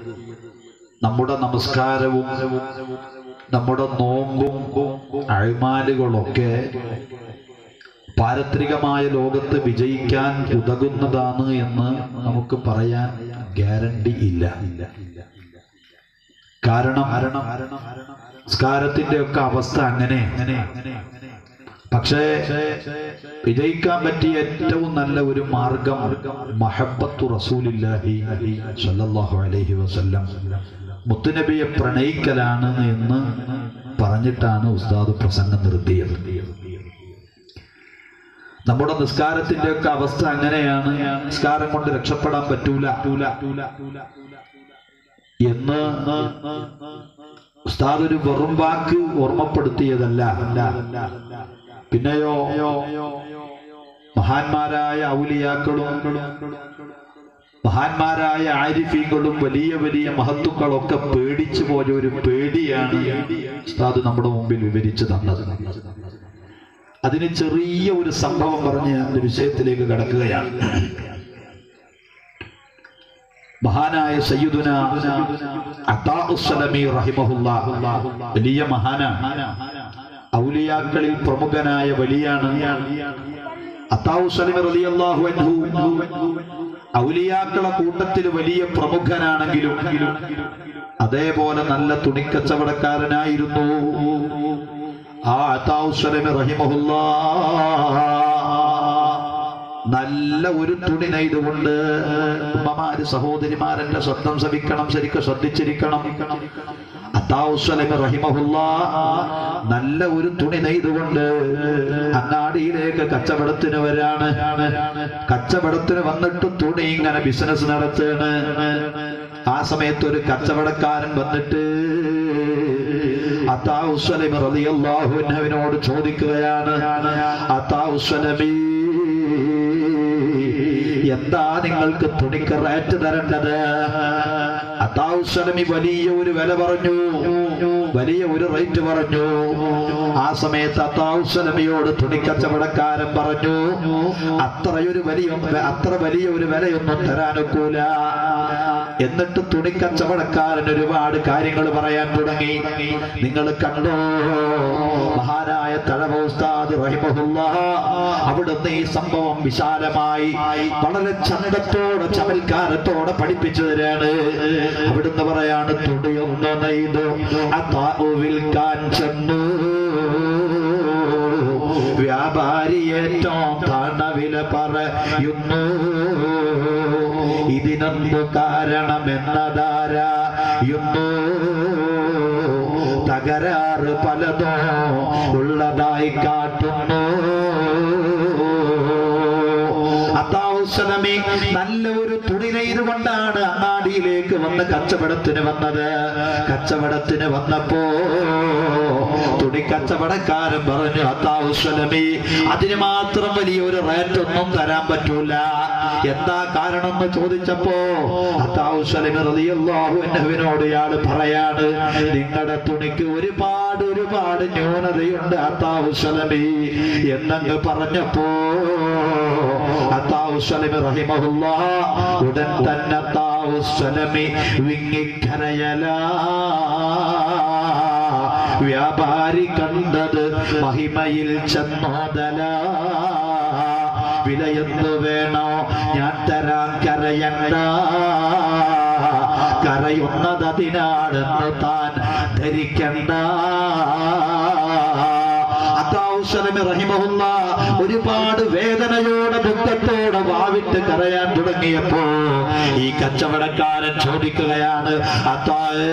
നമ്മുടെ നമസ്കാരവും നമ്മുടെ നോമ്പും അഴിമാലുകളൊക്കെ പാരത്രികമായ ലോകത്ത് വിജയിക്കാൻ ഉതകുന്നതാണ് എന്ന് നമുക്ക് പറയാൻ ഗ്യാരണ്ടി ഇല്ല കാരണം സംസ്കാരത്തിന്റെ ഒക്കെ അവസ്ഥ അങ്ങനെ പക്ഷേ വിജയിക്കാൻ പറ്റിയ ഏറ്റവും നല്ല ഒരു മാർഗം മഹബത്തു റസൂലില്ലാഹി സല്ലല്ലാഹു അലൈഹി വസല്ലം മുത്തുനബിയെ പ്രണയിക്കലാണ് എന്ന് പറഞ്ഞിട്ടാണ് ഉസ്താദ് പ്രസംഗം നിർത്തിയത് നമ്മുടെ നിസ്കാരത്തിന്റെ ഒക്കെ അവസ്ഥ അങ്ങനെയാണ് നിസ്കാരം കൊണ്ട് രക്ഷപ്പെടാൻ പറ്റൂല എന്ന് ഉസ്താദ് ഒരു വെറും വാക്ക് ഓർമ്മപ്പെടുത്തിയതല്ല പിന്നെയോ മഹാന്മാരായ ഔലിയാക്കളും മഹാന്മാരായ ആരിഫീങ്ങളും വലിയ വലിയ മഹത്തുക്കളൊക്കെ പേടിച്ചു പോയ ഒരു പേടിയാണ് ഉസ്താദ് നമ്മുടെ മുമ്പിൽ വിവരിച്ചു തന്നത് അതിന് ചെറിയ ഒരു സംഭവം പറഞ്ഞ് ഞാൻ വിഷയത്തിലേക്ക് കടക്കുകയാണ് മഹാനായ സയ്യിദുന അത്താഉസ്സലമി റഹിമഹുല്ല വലിയ മഹാനാണ് ഔലിയാക്കളിൽ പ്രമുഖനായ വലിയാണ് അത്താഉസ്സലമി റളിയല്ലാഹു അൻഹു ഔലിയാക്കളെ കൂട്ടത്തിൽ വലിയ പ്രമുഖനാണെങ്കിലും അതേപോലെ നല്ല തുണിക്കച്ചവടക്കാരനായിരുന്നു ആ അത്താഉസ്സലമി റഹിമഹുല്ലാ നല്ല ഒരു തുണി നെയ്തുകൊണ്ട് ഉമ്മമാര് സഹോദരിമാരെന്റെ ശബ്ദം ശ്രവിക്കണം ശരിക്കും ശ്രദ്ധിച്ചിരിക്കണം അത്താവുസ്വലമി റഹിമഹുല്ല നല്ല ഒരു തുണി നെയ്തുകൊണ്ട് അങ്ങാടിയിലേക്ക് കച്ചവടത്തിന് വരാണ് കച്ചവടത്തിന് വന്നിട്ട് തുണി ഇങ്ങനെ ബിസിനസ് നടത്താണ് ആ സമയത്ത് ഒരു കച്ചവടക്കാരൻ വന്നിട്ട് അത്താവുസ്വലമി റളിയല്ലാഹുവിനോട് ചോദിക്കുകയാണ് അത്താവുസ്വലമി എന്താ നിങ്ങൾക്ക് തുണിക്ക് റേറ്റ് തരേണ്ടത് അത്താവുസ്വലമി വലിയ ഒരു വില പറഞ്ഞു വലിയ ഒരു റേറ്റ് പറഞ്ഞു ആ സമയത്ത് അത്താവുസ്വലമിയോട് തുണിക്കച്ചവടക്കാരൻ പറഞ്ഞു അത്രയൊരു വലിയ അത്ര വലിയ ഒരു വിലയൊന്നും തരാനൊക്കൂല എന്നിട്ട് തുണിക്കച്ചവടക്കാരൻ ഒരുപാട് കാര്യങ്ങൾ പറയാൻ തുടങ്ങി നിങ്ങൾ കണ്ടോ മഹാനായ തഴവ ഉസ്താദ് റഹിമഹുല്ല അവിടുന്ന് ഈ സംഭവം വിശാലമായി വളരെ ചന്തത്തോടെ ചമൽക്കാരത്തോടെ പഠിപ്പിച്ചു തരാണ് അവിടുന്ന് പറയാണ് തുണിയൊന്നു നെയ്തു അതാവു വിൽക്കാൻ ചെന്നു വ്യാപാരി ഏറ്റവും താണവില പറയുന്നു ഇതിനൊന്നു കാരണമെന്നതാരായുന്നു തകരാറ് പലതോ ഉള്ളതായി കാട്ടുന്നു അത്താവുസലമി നല്ല ഒരു തുണി നെയ്തുകൊണ്ടാണ് അങ്ങാടിയിലേക്ക് വന്ന് കച്ചവടത്തിന് വന്നത് കച്ചവടത്തിന് വന്നപ്പോ തുണി കച്ചവടക്കാരൻ പറഞ്ഞു അത്താവുസലമി അതിന് മാത്രം വലിയൊരു റേറ്റ് ഒന്നും തരാൻ പറ്റൂല എന്താ കാരണം എന്ന് ചോദിച്ചപ്പോ അത്താവുസലമി റളിയല്ലാഹു അൻഹുവിനോട് ഇയാള് പറയാണ് നിങ്ങളുടെ തുണിക്ക് ഒരുപാട് ഒരുപാട് ന്യൂനതയുണ്ട് അത്താവുസലമി എന്നങ്ങ് പറഞ്ഞപ്പോ അത്താവുസലമി റഹിമഹുല്ല ഉടൻ തന്നെ അത്താവുസലമി വിങ്ങിക്കരയല വ്യാപാരി കണ്ടത് മഹിമയിൽ ചെന്നോതല വിലയെന്ന് വേണോ ഞാൻ തരാൻ കരയണ്ട കരയുന്നതതിനാണെന്ന് താൻ ധരിക്കണ്ട അത്താവുസലമി റഹിമഹുല്ല ഒരുപാട് വേദനയോടെ ദുഃഖത്തോടെ വാവിട്ട് കരയാൻ തുടങ്ങിയപ്പോ ഈ കച്ചവടക്കാരൻ ചോദിക്കുകയാണ് അത്തായേ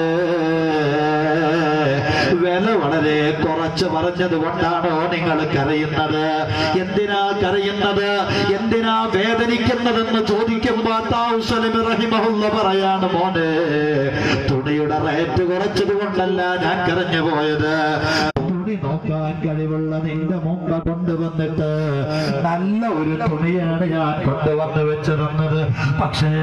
വില വളരെ കുറച്ച് പറഞ്ഞത് കൊണ്ടാണോ നിങ്ങൾ കരയുന്നത് എന്തിനാ കരയുന്നത് എന്തിനാ വേദനിക്കുന്നതെന്ന് ചോദിക്കുമ്പോ അത്താവുസലമി റഹിമഹുല്ല പറയാണ് മോനെ തുണിയുടെ റേറ്റ് കുറച്ചത് കൊണ്ടല്ല ഞാൻ കരഞ്ഞു പോയത് തുണി നോക്കാൻ കഴിവുള്ള നിന്റെ മുമ്പ് കൊണ്ടുവന്നിട്ട് നല്ല ഒരു തുണിയാണ് ഞാൻ കൊണ്ടുവന്ന് വെച്ച് തന്നത് പക്ഷേ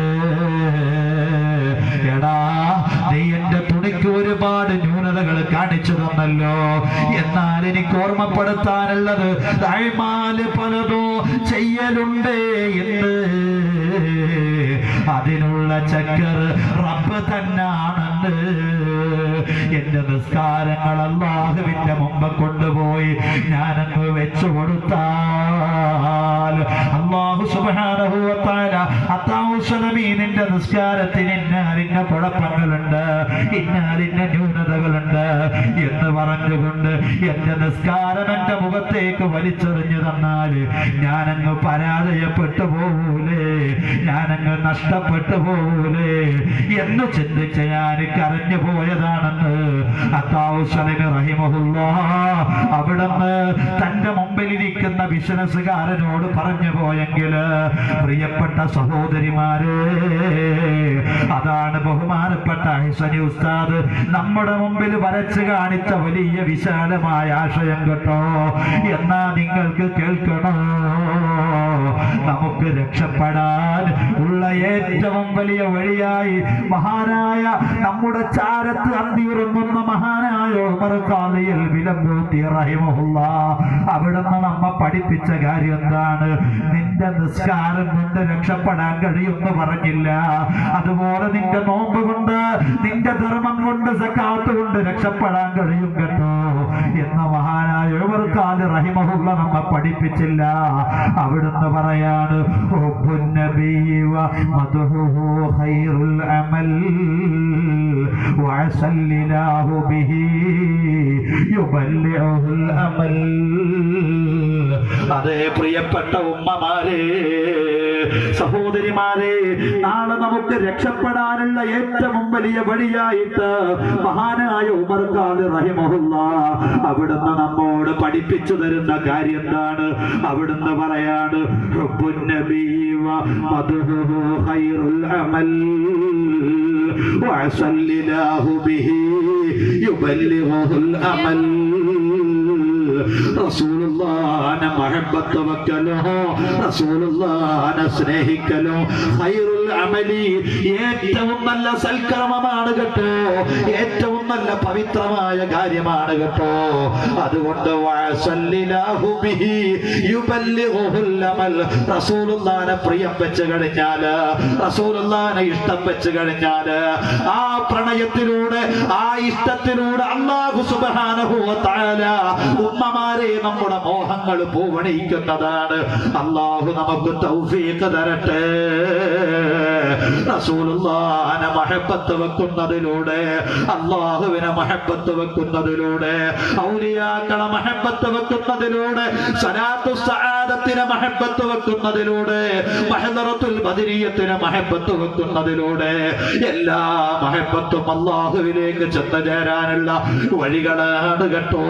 എടാ നീ എന്റെ തുണിക്ക് ഒരുപാട് ന്യൂനതകൾ കാണിച്ചു തന്നല്ലോ എന്നാൽ എനിക്ക് ഓർമ്മപ്പെടുത്താനുള്ളത് താഴ്മാല് പലതോ ചെയ്യലുണ്ട് എന്ന് അതിനുള്ള ചക്കർ റബ്ബ് തന്നാണെന്ന് എന്റെ നിസ്കാരങ്ങൾ അള്ളാഹുവിന്റെ മുമ്പ് കൊണ്ടുപോയി ഞാനങ്ങ് വെച്ചു കൊടുത്താൽ അള്ളാഹു സുബാനഹുവത്താല അത്താവുസലമീനിന്റെ നിസ്കാരത്തിന് ഇന്നാലിന്ന കുഴപ്പങ്ങളുണ്ട് ഇന്നാലിന്ന ന്യൂനതകളുണ്ട് എന്ന് പറഞ്ഞുകൊണ്ട് എന്റെ നിസ്കാരം എന്റെ മുഖത്തേക്ക് വലിച്ചെറിഞ്ഞു തന്നാൽ ഞാനങ്ങ് പരാജയപ്പെട്ടു പോകൂലേ ഞാനങ്ങ് നഷ്ടപ്പെട്ടു പോകൂലേ എന്ന് ചിന്തിച്ച് ഞാൻ കരഞ്ഞു പോയതാണെന്ന് അത്താവുസലിന് റഹിമഹുല്ല അവിടുന്ന് തന്റെ മുമ്പിലിരിക്കുന്ന ബിസിനസ്സുകാരനോട് പറഞ്ഞു പോയെങ്കിൽ പ്രിയപ്പെട്ട സഹോദരിമാരെ അതാണ് ബഹുമാനപ്പെട്ട ഹസനി ഉസ്താദ് നമ്മുടെ മുമ്പിൽ വരച്ച് കാണിച്ച വലിയ വിശാലമായ ആശയം കേട്ടോ എന്നാ നിങ്ങൾക്ക് കേൾക്കണോ നമുക്ക് രക്ഷപ്പെടാൻ ഉള്ള ഏറ്റവും വലിയ വഴിയായി മഹാനായ നമ്മുടെ ചാരത്ത് അന്തിയുറങ്ങുന്ന മഹാനായ ഉമർ ഖാദിയിൽ വിലമ്പൂത്തി റഹിമഹുള്ള അവിടുന്ന് നമ്മ പഠിപ്പിച്ച കാര്യം എന്താണ് നിന്റെ നിസ്കാരം കൊണ്ട് രക്ഷപ്പെടാൻ കഴിയുമെന്ന് പറഞ്ഞില്ല അതുപോലെ നിന്റെ നോമ്പ് കൊണ്ട് നിന്റെ ധർമ്മം കൊണ്ട് സക്കാത്ത് കൊണ്ട് രക്ഷപ്പെടാൻ കഴിയും കേട്ടോ എന്ന മഹാനായ ഉമർക്കാല് റഹിമഹുള്ള നമ്മ പഠിപ്പിച്ചില്ല അവിടുന്ന് പറയാണ് ഹുബ്ബുൻ നബിയ്യി വ മദ്ഹുഹു ഖൈറുൽ അമൽ വഅസല്ലിനാഹു ബിഹി യുബല്ലിഉൽ അമൽ അതേ പ്രിയപ്പെട്ട ഉമ്മമാരെ സഹോദരിമാരെ നാളെ നമുക്ക് രക്ഷപ്പെടാനുള്ള ഏറ്റവും വലിയ വഴിയായിട്ട് മഹാനായ ഉമർ ഖാൻ റഹിമഹുല്ല അവിടുന്ന് നമ്മോട് പഠിപ്പിച്ചു തരുന്ന കാര്യം എന്താണ് അവിടുന്ന് പറയാണ് ഹുബ്ബുൻ നബി വ മദ്ഹുഹു ഖൈറുൽ അമൽ വഅസല്ലിനാഹു ബിഹി യുബല്ലിഗുൽ അമൽ റസൂലുള്ളാനെ മഹബത്ത് വെക്കലോ റസൂലുള്ളാനെ സ്നേഹിക്കലോ ഖൈറുൽ അമലി ഏറ്റവും നല്ല സൽക്കർമ്മമാണ് കേട്ടോ ഏറ്റവും നല്ല പവിത്രമായ കാര്യമാണ് കേട്ടോ അതുകൊണ്ട് വഅസല്ലിലാഹു ബിഹി യുബല്ലിഗുൽ അമൽ റസൂലുള്ളാനെ പ്രിയം വെച്ച് കഴിഞ്ഞാല് റസൂലുള്ളാനെ ഇഷ്ടം വെച്ച് കഴിഞ്ഞാല് ആ പ്രണയത്തിലൂടെ ആ ഇഷ്ടത്തിലൂടെ അള്ളാഹു സുബ്ഹാനഹു വ തആല ഉമ്മമാരെ നമ്മുടെ മോഹങ്ങൾ പൂവണിക്കുന്നതാണ് അള്ളാഹു നമുക്ക് തൗഫീഖ് തരട്ടെ റസൂലുള്ളാനെ മഹബത്ത് വെക്കുന്നതിലൂടെ അള്ളാഹുവിനെ മഹബത്ത് വെക്കുന്നതിലൂടെ ഔലിയാക്കളെ മഹബത്ത് വെക്കുന്നതിലൂടെ സലാത്തു സആദത്തിനെ മഹബത്ത് വെക്കുന്നതിലൂടെ മഹദറത്തുൽ ബദരിയത്തിനെ മഹബത്ത് വെക്കുന്നതിലൂടെ എല്ലാ മഹബത്തും അള്ളാഹുവിലേക്ക് ചെന്ന് ചേരാനുള്ള വഴികളാണ് കേട്ടോ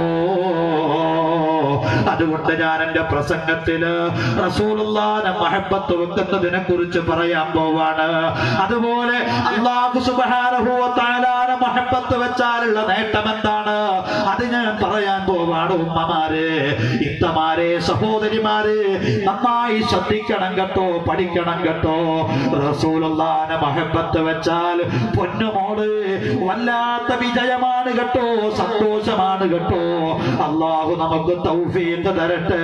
അതുകൊണ്ട് ഞാൻ എന്റെ പ്രസംഗത്തില് റസൂലുള്ളാനെ മഹബത്ത് വെക്കുന്നതിനെ കുറിച്ച് പറയാൻ പോവാണ് അതുപോലെ അള്ളാഹു സുബ്ഹാനഹു വ തആലാനെ മഹബത്ത് വെച്ചാലുള്ള നേട്ടം എന്താണ് അത് ഞാൻ പറയാൻ പോവാണ് ഉമ്മമാരെ ഇത്തമാരെ സഹോദരിമാരെ നന്നായി ശ്രദ്ധിക്കണം കേട്ടോ പഠിക്കണം കേട്ടോ റസൂലുള്ളാനെ മഹബത്ത് വെച്ചാൽ പൊന്നുമോള് വല്ലാത്ത വിജയമാണ് കേട്ടോ സന്തോഷമാണ് കേട്ടോ അള്ളാഹു നമുക്ക് തൗഫീഖ് തരട്ടെ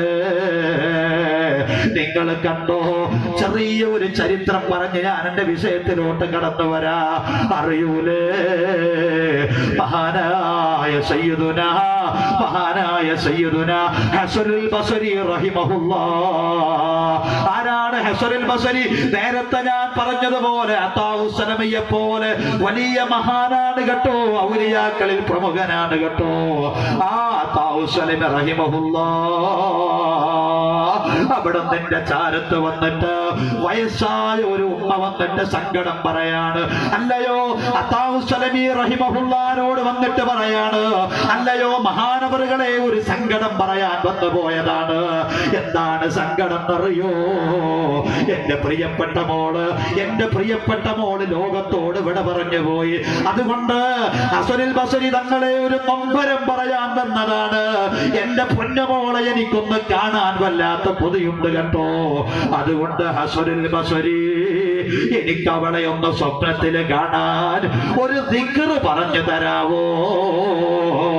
നിങ്ങൾ കണ്ടോ ചെറിയ ഒരു ചരിത്രം പറഞ്ഞ് ഞാൻ എന്റെ വിഷയത്തിലോട്ട് കടന്നു വരാ അറിയൂലേ മഹാനായ സയ്യിദുന മഹാനായ സയ്യിദുന ഹസനുൽ ബസരി റഹിമഹുല്ലാ ആരാണ് ഹസനുൽ ബസരി നേരത്തെ ഞാൻ പറഞ്ഞതുപോലെ അത്താഹു സലമയെ പോലെ വലിയ മഹാനാണ് കേട്ടോ ഔലിയാക്കളിൽ പ്രമുഖനാണ് കേട്ടോ ആ അത്താഹു സലമ റഹിമഹുല്ലാ അവിടെ നിന്റെ ചാരത്ത് വന്നിട്ട് വയസ്സായ ഒരു ഉമ്മ വന്നിട്ട് സങ്കടം പറയാണ് അല്ലയോ അത്താഹു സലമി റഹിമഹുല്ലാനോട് വന്നിട്ട് പറയാണ് അല്ലയോ മഹാനവറുകളെ ഒരു സങ്കടം പറയാൻ വന്നു പോയതാണ് എന്താണ് സങ്കടം എന്നറിയോ എന്റെ പ്രിയപ്പെട്ട മോള് എന്റെ പ്രിയപ്പെട്ട മോള് ലോകത്തോട് വിട പറഞ്ഞു പോയി അതുകൊണ്ട് അസരിൽ ബസരി തങ്ങളെ ഒരു നൊമ്പരം പറയാൻ വന്നതാണ് എന്റെ പൊന്നമോളെ എനിക്കൊന്ന് കാണാൻ വല്ലാത്ത കൊതിയുണ്ട് കേട്ടോ അതുകൊണ്ട് ഹസരിൽ ബസരി എനിക്ക് അവളെ ഒന്ന് സ്വപ്നത്തിൽ കാണാൻ ഒരു ദിക്കറ് പറഞ്ഞു തരാവോ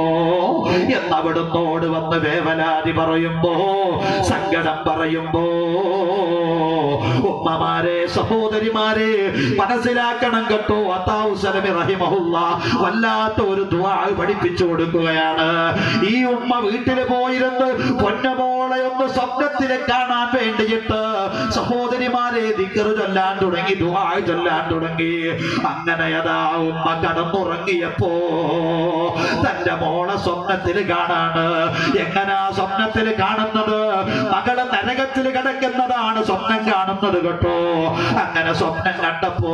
എന്നവിടുന്നോട് വന്ന് വേവലാതി പറയുമ്പോ സങ്കടം പറയുമ്പോ ഉമ്മമാരെ സഹോദരിമാരെ മനസ്സിലാക്കണം കേട്ടോ അത്താവു സലമി റഹിമഹുല്ല വല്ലാത്ത ഒരു ദുആ പഠിപ്പിച്ചു കൊടുക്കുകയാണ് ഈ ഉമ്മ വീട്ടിൽ പോയിരുന്ന് പൊന്നമോളെ ഒന്ന് സ്വപ്നത്തിൽ കാണാൻ വേണ്ടിയിട്ട് സഹോദരിമാരെ ദിക്കറ് ചൊല്ലാൻ തുടങ്ങി ദുആ ചൊല്ലാൻ തുടങ്ങി അങ്ങനെ അതാ ഉമ്മ കടന്നുറങ്ങിയപ്പോ തന്റെ മോളെ സ്വപ്നത്തിൽ കാണാണ് എങ്ങനാ സ്വപ്നത്തിൽ കാണുന്നത് മകളെ നരകത്തിൽ കിടക്കുന്നതാണ് സ്വപ്നം കാണുന്നത് കേട്ടോ അങ്ങനെ സ്വപ്നം കണ്ടപ്പോ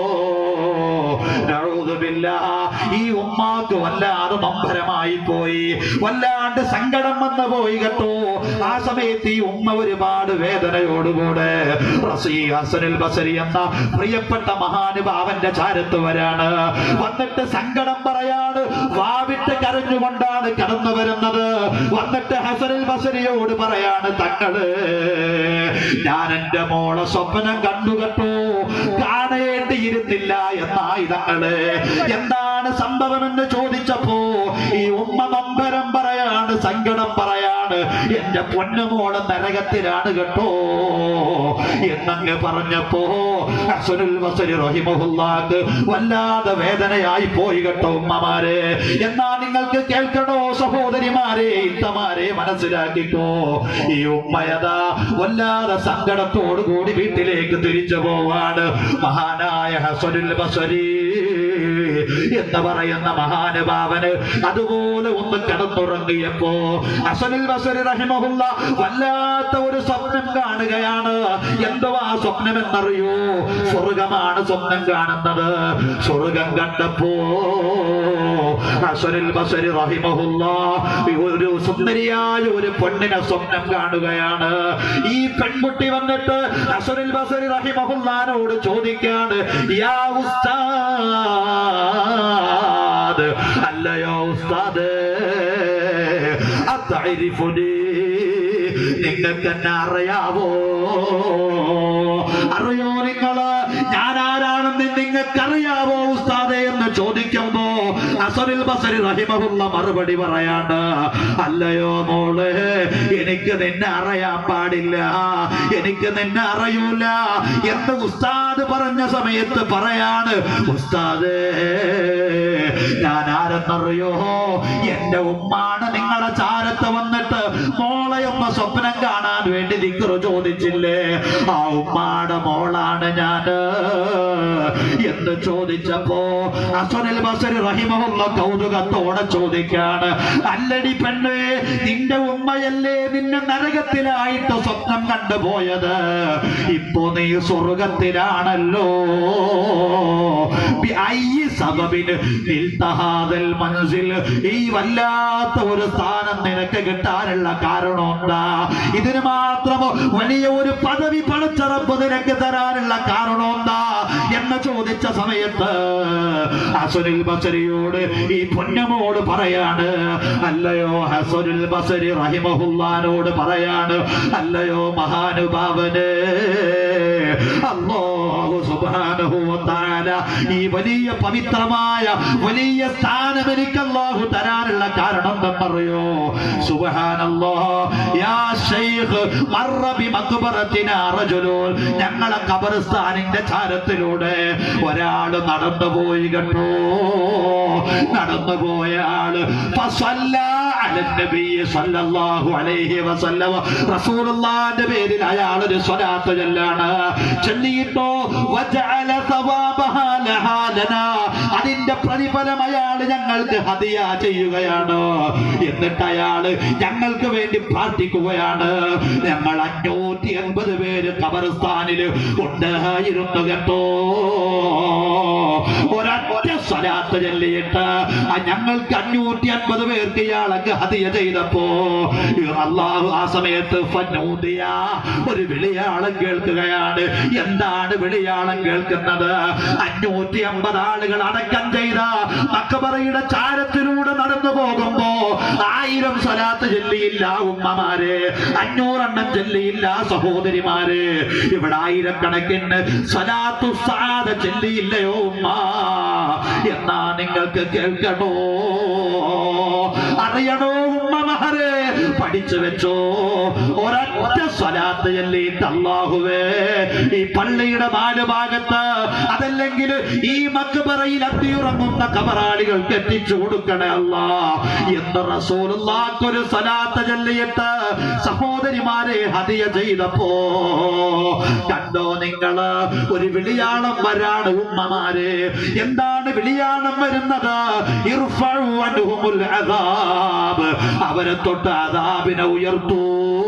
നഊദുബില്ല, ഈ ഉമ്മാക്ക് വല്ലാതെ നമ്പരമായി പോയി വല്ലാണ്ട് സങ്കടം വന്നു പോയി കേട്ടോ ആ സമയത്ത് ഈ ഉമ്മ ഒരുപാട് വേദനയോടുകൂടെ റസീ ഹസനുൽ ബസരി എന്ന പ്രിയപ്പെട്ട മഹാനുഭാവന്റെ ചാരത്ത് വരാണ് വന്നിട്ട് സങ്കടം പറയാണ് വാവിട്ട് കരഞ്ഞുകൊണ്ടാണ് കടന്നു വരുന്നത് വന്നിട്ട് ഹസനുൽ ബസരിയോട് പറയാണ് തങ്ങള് ഞാൻ എന്റെ മോളെ സ്വപ്നം കണ്ടു കേട്ടോ കാണേണ്ടിയിരുന്നില്ല എന്നായി തങ്ങള് എന്താണ് സംഭവമെന്ന് ചോദിച്ചപ്പോ ഈ ഉമ്മ നമ്പരം പറയാണ് സങ്കടം പറയാണ് എന്റെ പൊന്നുമോള് നരകത്തിലാണ് കേട്ടോ എന്നങ്ങ് പറഞ്ഞപ്പോ ഹസനുൽ ബസരി റഹിമഹുല്ലാക്ക് വല്ലാതെ വേദനയായി പോയി കേട്ടോ ഉമ്മമാരെ എന്നാ നിങ്ങൾക്ക് കേൾക്കണോ സഹോദരിമാരെ ഇത്തമാരെ മനസ്സിലാക്കിക്കോ ഈ ഉമ്മയതാ വല്ലാതെ സങ്കടത്തോടു കൂടി വീട്ടിലേക്ക് തിരിച്ചു പോവാണ് മഹാനായ ഹസനുൽ ബസരി എന്ന് പറയുന്ന മഹാനുഭാവന് അതുപോലെ ഒന്ന് കിടന്നുറങ്ങിയപ്പോ ഹസനുൽ ബസരി റഹിമഹുല്ല വല്ലാത്ത ഒരു സ്വപ്നം കാണുകയാണ് എന്തുവാ സ്വപ്നം എന്നറിയോ സ്വർഗമാണ് സ്വപ്നം കാണുന്നത് സ്വർഗം കണ്ടപ്പോ ഹസനുൽ ബസരി റഹിമഹുല്ല ഒരു സുന്ദരിയായ ഒരു പെണ്ണിനെ സ്വപ്നം കാണുകയാണ് ഈ പെൺകുട്ടി വന്നിട്ട് ഹസനുൽ ബസരി റഹിമഹുല്ലാനോട് ചോദിക്കാണ് യാ ഉസ്താദ് അല്ലയോ ഉസ്താദ് അത്തരിഫുനി നിങ്ങൾക്ക് എന്നെ അറിയാവോ അറിയോ നിങ്ങള് ഞാൻ ആരാണെന്ന് നിങ്ങൾക്കറിയാവോ ഉസ്താദെ എന്ന് ചോദിക്കുമ്പോ അസറിൽ ബസരി റഹിമഹുള്ള മറുപടി പറയാണ് അല്ലയോ മോള് എനിക്ക് നിന്നെ അറിയാൻ പാടില്ല എനിക്ക് നിന്നെ അറിയൂല എന്ന് ഉസ്താദ് പറഞ്ഞ സമയത്ത് പറയാണ് ഉസ്താദേ ഞാൻ ആരെന്നറിയോ എന്റെ ഉമ്മാണ് നിങ്ങളുടെ ചാരത്ത് വന്നിട്ട് മോളെ ഒന്ന് സ്വപ്നം കാണാൻ വേണ്ടി ദിക്കറ് ചോദിച്ചില്ലേ ആ ഉമ്മാടെ മോളാണ് ഞാന് എന്ന് ചോദിച്ചപ്പോ അസനിൽ ബസരി റഹിമഹുള്ള കൗതുകത്തോടെ ചോദിക്കാണ് അല്ലടി പെണ്ണ് നിന്റെ ഉമ്മയല്ലേ നിന്നെ നരകത്തിലായിട്ട് സ്വപ്നം കണ്ടുപോയത് ഇപ്പോ നീ സ്വർഗത്തിലാണല്ലോ ബിഅയ്യി സബബിന് നിൽത്തഹാദൽ മനസ്സിൽ ഈ വല്ലാത്ത ഒരു സ്ഥാനം നിനക്ക് കിട്ടാനുള്ള കാരണം എന്താ ഇതിന് മാത്രം വലിയ ഒരു പദവി പണച്ചറപ്പ് നിനക്ക് തരാനുള്ള കാരണം എന്താ എന്ന് ചോദിച്ച സമയത്ത് ഹസനുൽ ബസരിയോട് ഈ പൊന്നമോട് പറയാണ് അല്ലയോ ഹസനുൽ ബസരി റഹിമഹുല്ലാനോട് പറയാണ് അല്ലയോ മഹാനുഭാവന് അല്ലാഹു സുബ്ഹാനഹു വ തആല ഈ വലിയ പവിത്രമായ വലിയ സ്ഥാനം എനിക്ക് അല്ലാഹു തരാനുള്ള കാരണം എന്തെന്നറിയോ സുബ്ഹാനല്ലാഹ് യാ ശൈഖ് മർറ ബി മഖ്ബറത്തിനാ റജുലുൻ ഞങ്ങളെ ഖബർസ്ഥാനിന്റെ ചാരത്തിലൂടെ ഒരാൾ നടന്നു പോയി കേട്ടോ നടന്നു പോയ ആള് ഫസല്ല അലൻ നബി സല്ലല്ലാഹു അലൈഹി വസല്ലമ റസൂലുള്ളാഹിന്റെ പേരിൽ അയാൾ ഒരു സ്വലാത്ത് ചൊല്ലാണ് ചൊല്ലിയിട്ടോ വജഅല സവാബഹാ ലഹാ ലനാ അതിന്റെ പ്രതിഫലം അയാൾ ഞങ്ങൾക്ക് ഹദിയ ചെയ്യുകയാണ് എന്നിട്ട് അയാൾ ഞങ്ങൾക്ക് വേണ്ടി പ്രാർത്ഥിക്കുകയാണ് ഞങ്ങൾ അഞ്ഞൂറ്റി എൺപത് പേര് ഖബർസ്ഥാനിൽ ഉണ്ടായിരുന്നു കേട്ടോ ഒരൊറ്റ സ്വലാത്ത് ചൊല്ലിയിട്ട് ആ ഞങ്ങൾക്ക് അഞ്ഞൂറ്റി അൻപത് പേർക്ക് ഇയാളൊക്കെ ഹദിയ ചെയ്തപ്പോ അള്ളാഹു ആ സമയത്ത് ഫന്നൂദിയ ഒരു വിളിയാളം കേൾക്കുകയാണ് എന്താണ് വിളിയാളം കേൾക്കുന്നത് അഞ്ഞൂറ്റി അമ്പത് ആളുകൾ അടക്കം ചെയ്ത മക്കബറയുടെ ചാരത്തിലൂടെ നടന്നു പോകുമ്പോ ആയിരം സ്വലാത്ത് ചൊല്ലിയില്ല ഉമ്മമാരെ അഞ്ഞൂറെണ്ണം ചൊല്ലിയില്ല സഹോദരിമാരെ ഇവിടെ ആയിരക്കണക്കിന് സ്വലാത്തു സാധ ചൊല്ലിയില്ലയോ ഉമ്മ എന്നാ നിങ്ങൾക്ക് കേൾക്കണോ അറിയണോ ഉമ്മമാരെ പഠിച്ചു വെച്ചോ ഒരൊറ്റ സ്വലാത്ത് ചൊല്ലിയിട്ട് അള്ളാഹുവേ ഈ പള്ളിയുടെ നാല് ഭാഗത്ത് അതല്ലെങ്കിൽ ഈ മക്ബറയിൽ അത്തിയുറങ്ങുന്ന കബറാളികൾക്ക് എത്തിച്ചു കൊടുക്കണേ അല്ല എന്ന് റസൂലുള്ളാക്കൊരു സ്വലാത്ത് ചൊല്ലിയിട്ട് സഹോദരിമാരെ ഹദിയ ചെയ്തപ്പോ കണ്ടോ നിങ്ങള് ഒരു വിളിയാളം വരാണ് ഉമ്മമാരെ എന്താണ് വിളിയാളം വരുന്നത് ഇർഫഉ അൻഹുമുൽ അദാബ് അവരെ തൊട്ട് അദാബിനെ ഉയർത്തൂ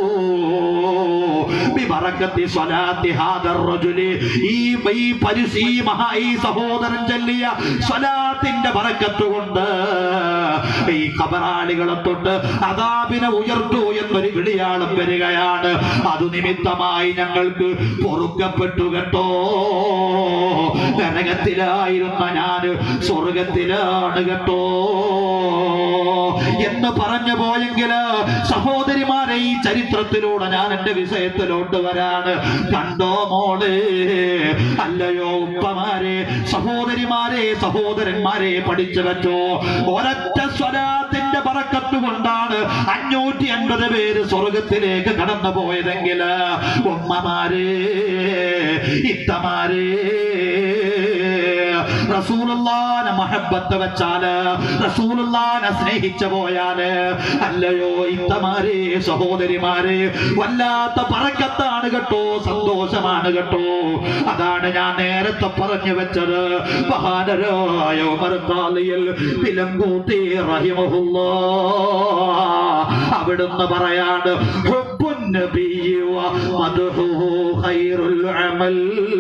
ബിബറക്കത്തി സ്വലാത്തി ഹാദർ റജുലി ഈ ഈ പരിസ് ഈ മഹാ ഈ സഹോദരൻ ചൊല്ലിയ സ്വലാത്തിന്റെ ബറക്കത്ത് കൊണ്ട് ഈ കബറാളികളെ തൊട്ട് അദാബിനെ ഉയർത്തൂ എന്നൊരു വിളിയാളം വരികയാണ് അത് നിമിത്തമായി ഞങ്ങൾക്ക് പൊറുക്കപ്പെട്ടു കേട്ടോ നരകത്തിലായിരുന്ന ഞാൻ സ്വർഗത്തിലാണ് കേട്ടോ എന്ന് പറഞ്ഞു പോയെങ്കില് സഹോദരിമാരെ ഈ ചരിത്രത്തിലൂടെ ഞാൻ എന്റെ വിഷയത്തിലോട്ട് വരാണ് കണ്ടോ മോളെ അല്ലയോ ഉപ്പമാരെ സഹോദരിമാരെ സഹോദരന്മാരെ പഠിച്ചു വെച്ചോ ഒരൊറ്റ സ്വലാത്തിന്റെ പറക്കത്ത് കൊണ്ടാണ് അഞ്ഞൂറ്റി അൻപത് പേര് സ്വർഗത്തിലേക്ക് കടന്നു പോയതെങ്കില് ഉമ്മമാരെ ഇത്തമാരെ റസൂലുള്ളാനെ മഹബത്ത് വെച്ചാല് റസൂലുള്ളാനെ സ്നേഹിച്ചു പോയാല് അല്ലയോ ഇത്തമാരെ സഹോദരിമാരെ വല്ലാത്ത പറക്കത്താണ് കേട്ടോ സന്തോഷമാണ് കേട്ടോ അതാണ് ഞാൻ നേരത്തെ പറഞ്ഞു വെച്ചത് മഹാനരായ ഉമർ ഖാലിയിൽ വിലങ്കൂത്തി റഹിമഹുല്ലാ അവിടുന്ന് പറയാണ് ഹുബ്ബുൻ നബിയ്യി വ മദ്ഹുഹു ഖൈറുൽ അമൽ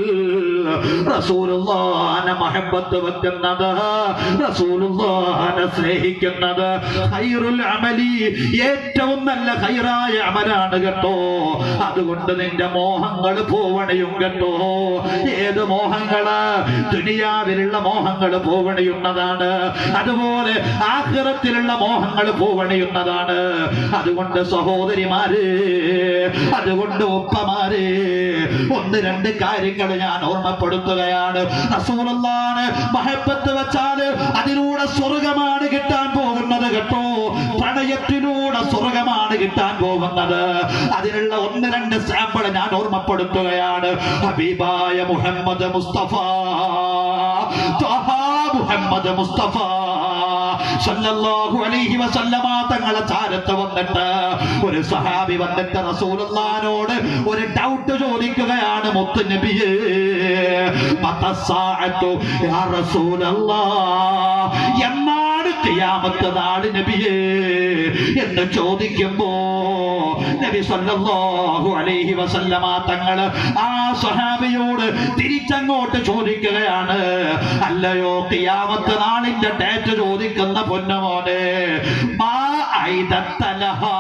റസൂലുള്ളാനെ മഹബത്ത് വെക്കുന്നത് റസൂലുള്ളാനെ സ്നേഹിക്കുന്നത് ഖൈറുൽ അമലി ഏറ്റവും നല്ല ഖൈറായ അമലാണ് കേട്ടോ അതുകൊണ്ട് നിന്റെ മോഹങ്ങൾ പോവണയും കേട്ടോ ഏത് മോഹങ്ങള് ദുനിയാവിലുള്ള മോഹങ്ങൾ പോവണയുന്നതാണ് അതുപോലെ ആഖിറത്തിലുള്ള മോഹങ്ങൾ പോവണയുന്നതാണ് അതുകൊണ്ട് സഹോദരിമാര് അതുകൊണ്ട് ഉപ്പമാര് ഒന്ന് രണ്ട് കാര്യങ്ങൾ ഞാൻ ഓർമ്മപ്പെടുത്തുകയാണ് റസൂലുള്ളാണ് മഹബത്ത് വെച്ചാല് അതിലൂടെ സ്വർഗമാണ് കിട്ടാൻ പോകുന്നത് കേട്ടോ പ്രണയത്തിലൂടെ സ്വർഗമാണ് കിട്ടാൻ പോകുന്നത് അതിനുള്ള ഒന്ന് രണ്ട് സാമ്പിൾ ഞാൻ ഓർമ്മപ്പെടുത്തുകയാണ് ഹബീബായ മുഹമ്മദ് മുസ്തഫ ത്വഹ മുഹമ്മദ് മുസ്തഫ സല്ലല്ലാഹു അലൈഹി വസല്ലമ തങ്ങളെ ചാരത്ത് വന്നിട്ട് ഒരു സഹാബി വന്നിട്ട് റസൂലുള്ളാഹിനോട് ഒരു ഡൗട്ട് ചോദിക്കുകയാണ് മുത്തു നബിയേ മതസാഅത്തു യാ റസൂലല്ലാഹ് എന്നാണ് ഖിയാമത്ത് നാട് നബിയേ എന്ന് ചോദിക്കുമ്പോ നബി സല്ലല്ലാഹു അലൈഹി വസല്ലമ തങ്ങള് ആ സഹാബിയോട് തിരിച്ചങ്ങോട്ട് ചോദിക്കുകയാണ് അല്ലയോ ഖിയാമത്ത് നാളിന്റെ ഡേറ്റ് ചോദിക്കുന്ന പൊന്നമോനെ മാ ഐദത്തലഹാ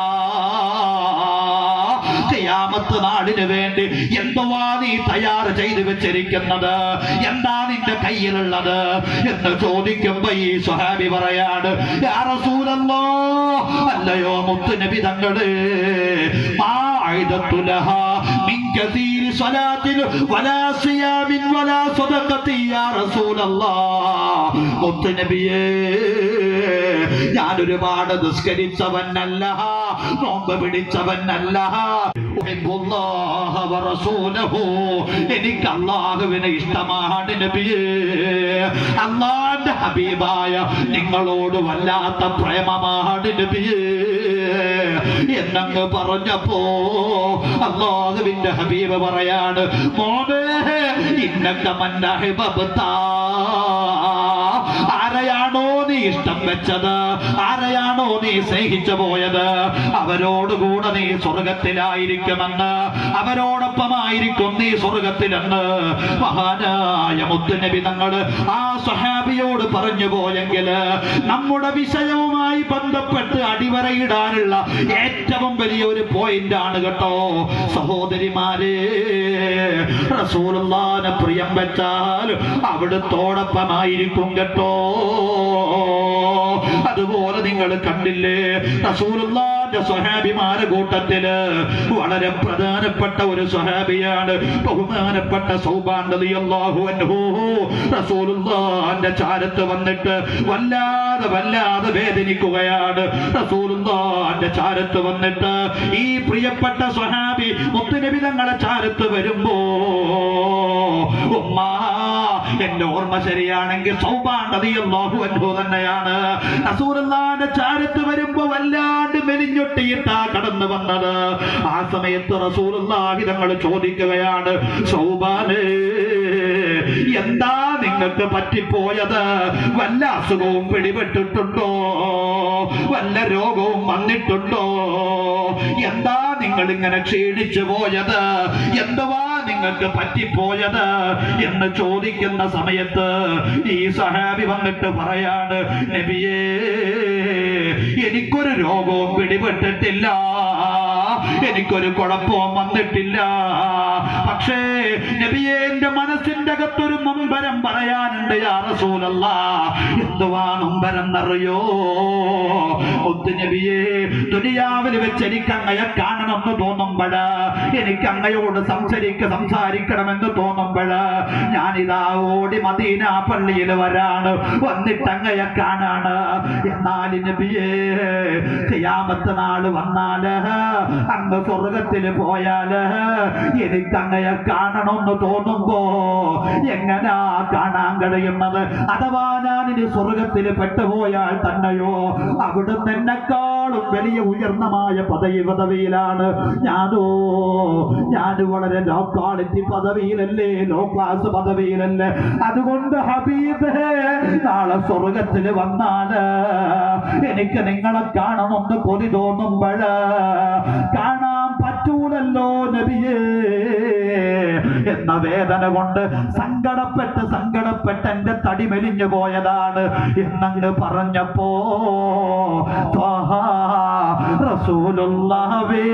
ഖിയാമത്ത് നാടിന് വേണ്ടി എന്തുവാ നീ തയ്യാറ് ചെയ്തു വെച്ചിരിക്കുന്നത് എന്താ നിന്റെ കയ്യിലുള്ളത് എന്ന് ചോദിക്കുമ്പോ ഈ സ്വഹാബി പറയാണ് "യാ റസൂലല്ലാ, അല്ലയോ മുത്തുനബി തങ്ങള് മാ അഅ്ദത്തു ലഹാ മിൻ കസീരി സ്വലാത്തിൻ വലാ സിയാമിൻ വലാ സ്വദഖത്തി യാ റസൂലല്ലാ മുത്തുനബിയേ ഞാൻ ഒരുപാട് നിസ്കരിച്ചവനല്ല നോമ്പ് പിടിച്ചവനല്ല ഉഹിബ്ബുല്ലാഹ വറസൂലഹു. എനിക്ക് അള്ളാഹുവിനെ ഇഷ്ടമാണ് നബിയേ അള്ളാന്റെ ഹബീബായ നിങ്ങളോട് വല്ലാത്ത പ്രേമമാണ് നബിയേ എന്നങ്ങ് പറഞ്ഞപ്പോ അള്ളാഹുവിന്റെ ഹബീബ് പറയാണ് മോനെ ഇന്നക്ക മന്നഹിബത്താ ആരെയാണോ നീ ഇഷ്ടം വെച്ചത് ആരെയാണോ നീ സ്നേഹിച്ചു പോയത് അവരോടുകൂടെ നീ സ്വർഗത്തിലായിരിക്കുമെന്ന് അവരോടൊപ്പമായിരിക്കും നീ സ്വർഗത്തിലെന്ന് മഹാനായ മുത്തുനബി തങ്ങള് ആ സഹാബിയോട് പറഞ്ഞു പോയെങ്കിൽ നമ്മുടെ വിഷയവുമായി ബന്ധപ്പെട്ട് അടിവരയിടാനുള്ള ഏറ്റവും വലിയ ഒരു പോയിന്റ് ആണ് കേട്ടോ സഹോദരിമാരെ റസൂലുള്ളാനെ പ്രിയം വെച്ചാൽ അവിടുത്തോടൊപ്പമായിരിക്കും കേട്ടോ അതുപോലെ നിങ്ങൾ കണ്ടില്ലേ റസൂലുള്ളാന്റെ റസൂലുള്ളാന്റെ സ്വഹാബിമാരെ കൂട്ടത്തില് വളരെ പ്രധാനപ്പെട്ട ഒരു സ്വഹാബിയാണ് ബഹുമാനപ്പെട്ട സൗബാൻ റളിയല്ലാഹു അൻഹു റസൂലുള്ളാന്റെ ചാരത്ത് വന്നിട്ട് വല്ലാതെ വല്ലാതെ വേദനിക്കുകയാണ് റസൂലുള്ളാന്റെ ചാരത്ത് വന്നിട്ട് ഈ പ്രിയപ്പെട്ട സ്വഹാബി മുത്തുനബി തങ്ങളെ ചാരത്ത് വരുമ്പോ ഉമ്മാ എന്റെ ഓർമ്മ ശരിയാണെങ്കിൽ സൗബാൻ റളിയല്ലാഹു അൻഹു തന്നെയാണ് റസൂലുള്ളാന്റെ ചാരത്ത് വരുമ്പോ വല്ലാണ്ട് മെലിഞ്ഞൊട്ടിയിട്ടാ കടന്നു വന്നത് ആ സമയത്ത് റസൂലുള്ളാഹി തങ്ങൾ ചോദിക്കുകയാണ് സൗബാനേ എന്താ നിങ്ങൾക്ക് പറ്റിപ്പോയത് വല്ല അസുഖവും പിടിപെട്ടിട്ടുണ്ടോ വല്ല രോഗവും വന്നിട്ടുണ്ടോ എന്താ നിങ്ങൾ ഇങ്ങനെ ക്ഷീണിച്ചു പോയത് എന്തുവാ നിങ്ങൾക്ക് പറ്റിപ്പോയത് എന്ന് ചോദിക്കുന്ന സമയത്ത് ഈ സഹാബി വന്നിട്ട് പറയാണ് നബിയേ എനിക്കൊരു രോഗവും പിടിപെട്ടിട്ടില്ല എനിക്കൊരു കുഴപ്പവും വന്നിട്ടില്ല പക്ഷേ നബിയെ എന്റെ മനസ്സിന്റെ അകത്തൊരു നൊമ്പരം പറയാനുണ്ട് യാ റസൂലല്ല എന്തുവാ നൊമ്പരം എന്നറിയോ ഒത്തു നബിയെ ദുനിയാവിൽ വെച്ച് എനിക്ക് അങ്ങയെ കാണണമെന്ന് തോന്നുമ്പോഴ് എനിക്ക് അങ്ങയോട് സംസാരിക്ക സംസാരിക്കണമെന്ന് തോന്നുമ്പോഴ് ഞാനിതാ ഓടി മദീന പള്ളിയിൽ വരാണ് വന്നിട്ട് അങ്ങയെ കാണാണ് എന്നാൽ നബിയേ ഖിയാമത്ത് നാള് വന്നാല് അങ്ങ് സ്വർഗത്തിൽ പോയാല് എനിക്ക് അങ്ങയെ കാണണമെന്ന് തോന്നുമ്പോ എങ്ങനാ കാണാൻ കഴിയുന്നത് അഥവാ ഞാൻ ഇനി സ്വർഗത്തിൽ പെട്ടുപോയാൽ തന്നെയോ അവിടുന്ന് എന്നെക്കാളും വലിയ ഉയർന്നമായ പദവി പദവിയിലാണ് ഞാനോ ഞാൻ വളരെ ലോ ക്വാളിറ്റി പദവിയിലല്ലേ ലോ ക്ലാസ് പദവിയിലല്ലേ അതുകൊണ്ട് ഹബീബ് നാളെ സ്വർഗത്തിൽ വന്നാല് എനിക്ക് നിങ്ങളെ കാണണമെന്ന് കൊതി തോന്നുമ്പോഴ് കാണാൻ പറ്റൂലല്ലോ നബിയേ എന്ന വേദന കൊണ്ട് സങ്കടപ്പെട്ട് സങ്കടപ്പെട്ട് എന്റെ തടി മെലിഞ്ഞു പോയതാണ് എന്നങ്ങ് പറഞ്ഞപ്പോ ത്വാഹ റസൂലുള്ളാഹവേ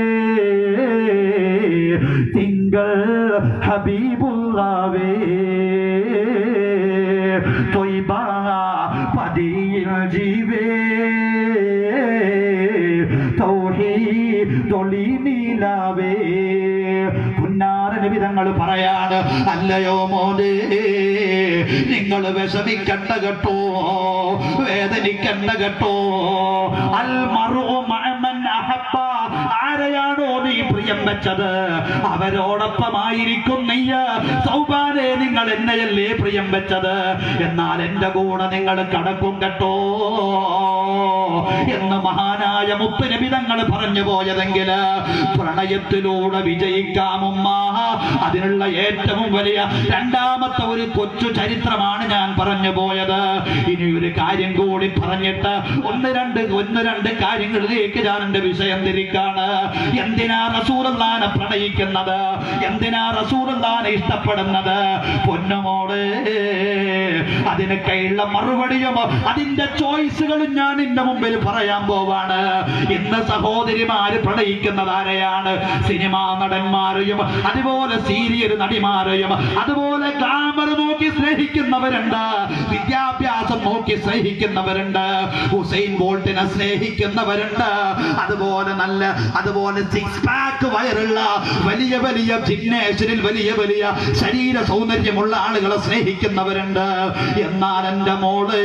തിങ്കൾ ഹബീബുള്ളാവേ തൊയ്ബ പതിയിൽ ജീവേ തൗഹീദൊളി നീലാവേ പുന്നാര നിബിധങ്ങൾ പറയാണ് അല്ലയോ മോനെ നിങ്ങൾ വിഷമിക്കണ്ട കേട്ടോ വേദനിക്കണ്ട കേട്ടോ അൽ മറു മഅമൻ അഹബ്ബ ആരെയാണോ നീ പ്രിയം വെച്ചത് അവരോടൊപ്പമായിരിക്കും നെയ്യ് സൗബാനെ നിങ്ങൾ എന്നെയല്ലേ പ്രിയം വെച്ചത് എന്നാൽ എന്റെ കൂടെ നിങ്ങൾ കടക്കും കേട്ടോ എന്ന് മഹാനായ മുത്തുനബി തങ്ങൾ പറഞ്ഞു പോയതെങ്കിൽ പ്രണയത്തിലൂടെ വിജയിക്കാമുമ്മ അതിനുള്ള ഏറ്റവും വലിയ രണ്ടാമത്തെ ഒരു കൊച്ചു ചരിത്രമാണ് ഞാൻ പറഞ്ഞു പോയത് ഇനി ഒരു കാര്യം കൂടി പറഞ്ഞിട്ട് ഒന്ന് രണ്ട് ഒന്ന് രണ്ട് കാര്യങ്ങളിലേക്ക് ഞാൻ എന്റെ വിഷയം തിരിക്കാണ് എന്തിനാ റസൂറല്ലാനെ പ്രണയിക്കുന്നത് എന്തിനാ റസൂറല്ലാനെ ഇഷ്ടപ്പെടുന്നത് പൊന്നുമോള് അതിനൊക്കെയുള്ള മറുപടിയും അതിന്റെ ചോയ്സുകളും ഞാൻ ഇന്റെ മുമ്പിൽ പറയാൻ പോവാണ് ഇന്ന് സഹോദരിമാര് പ്രണയിക്കുന്നത് ആരെയാണ് സിനിമാ നടന്മാരെയും അതുപോലെ സീരിയൽ നടിമാരെയും അതുപോലെ ഗ്ലാമർ നോക്കി സ്നേഹിക്കുന്നവരുണ്ട് വിദ്യാഭ്യാസം നോക്കി സ്നേഹിക്കുന്നവരുണ്ട് ഹുസൈൻ ബോൾട്ടിനെ സ്നേഹിക്കുന്നവരുണ്ട് അതുപോലെ നല്ല അതുപോലെ സിക്സ് പാക്ക് വയറുള്ള വലിയ വലിയ ജിംനേഷ്യനിൽ വലിയ വലിയ ശരീര സൗന്ദര്യമുള്ള ആളുകളെ സ്നേഹിക്കുന്നവരുണ്ട് എന്നാൽ എന്റെ മോള്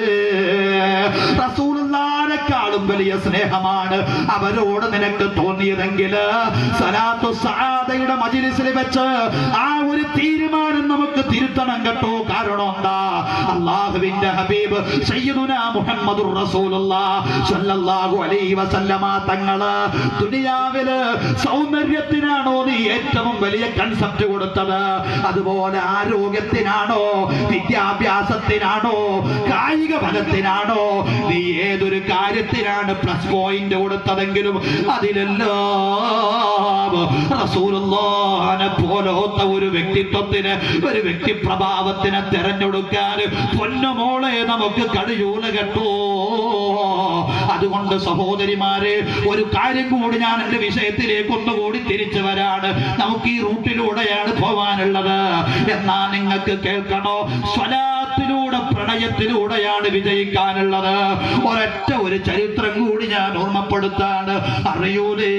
റസൂലുള്ളാനെക്കാളും വലിയ സ്നേഹമാണ് അവരോട് നിനക്ക് തോന്നിയതെങ്കിൽ സലാത്തു സഹാദയുടെ മജിലിസിൽ വെച്ച് ആ ഒരു തീരുമാനം നമുക്ക് തിരുത്തണം കേട്ടോ കാരണം എന്താ അള്ളാഹുവിന്റെ ഹബീബ് സയ്യിദുന മുഹമ്മദുർ റസൂലുള്ളാഹ് സ്വല്ലല്ലാഹു അലൈഹി വസല്ലമ തങ്ങള് ദുനിയാവില് സൗന്ദര്യത്തിനാണോ നീ ഏറ്റവും വലിയ കൺസെപ്റ്റ് കൊടുത്തത് അതുപോലെ ആരോഗ്യത്തിനാണോ വിദ്യാഭ്യാസത്തിനാണോ കായിക ബലത്തിനാണോ നീ ഏതൊരു കാര്യത്തിനാണ് പ്ലസ് പോയിന്റ് കൊടുത്തതെങ്കിലും അതിലെല്ലാം റസൂലുള്ളാഹിനെ പോലത്തെ ഒരു വ്യക്തിത്വത്തിന് ഒരു വ്യക്തി പ്രഭാവത്തിനെ തെരഞ്ഞെടുക്കാൻ പൊന്നുമോളെ നമുക്ക് കഴിയൂല കേട്ടോ അതുകൊണ്ട് സഹോദരിമാരെ ഒരു കാര്യം കൂടി ഞാൻ എന്റെ വിഷയത്തിലേക്ക് ഒന്നുകൂടി തിരിച്ചു വരാണ് നമുക്ക് ഈ റൂട്ടിലൂടെയാണ് പോവാനുള്ളത് എന്നാ നിങ്ങൾക്ക് കേൾക്കണോ സ്വലാത്തിലൂടെ പ്രണയ വിജയത്തിലൂടെയാണ് വിജയിക്കാനുള്ളത് ഒരൊറ്റ ഒരു ചരിത്രം കൂടി ഞാൻ ഓർമ്മപ്പെടുത്താണ് അറിയൂലേ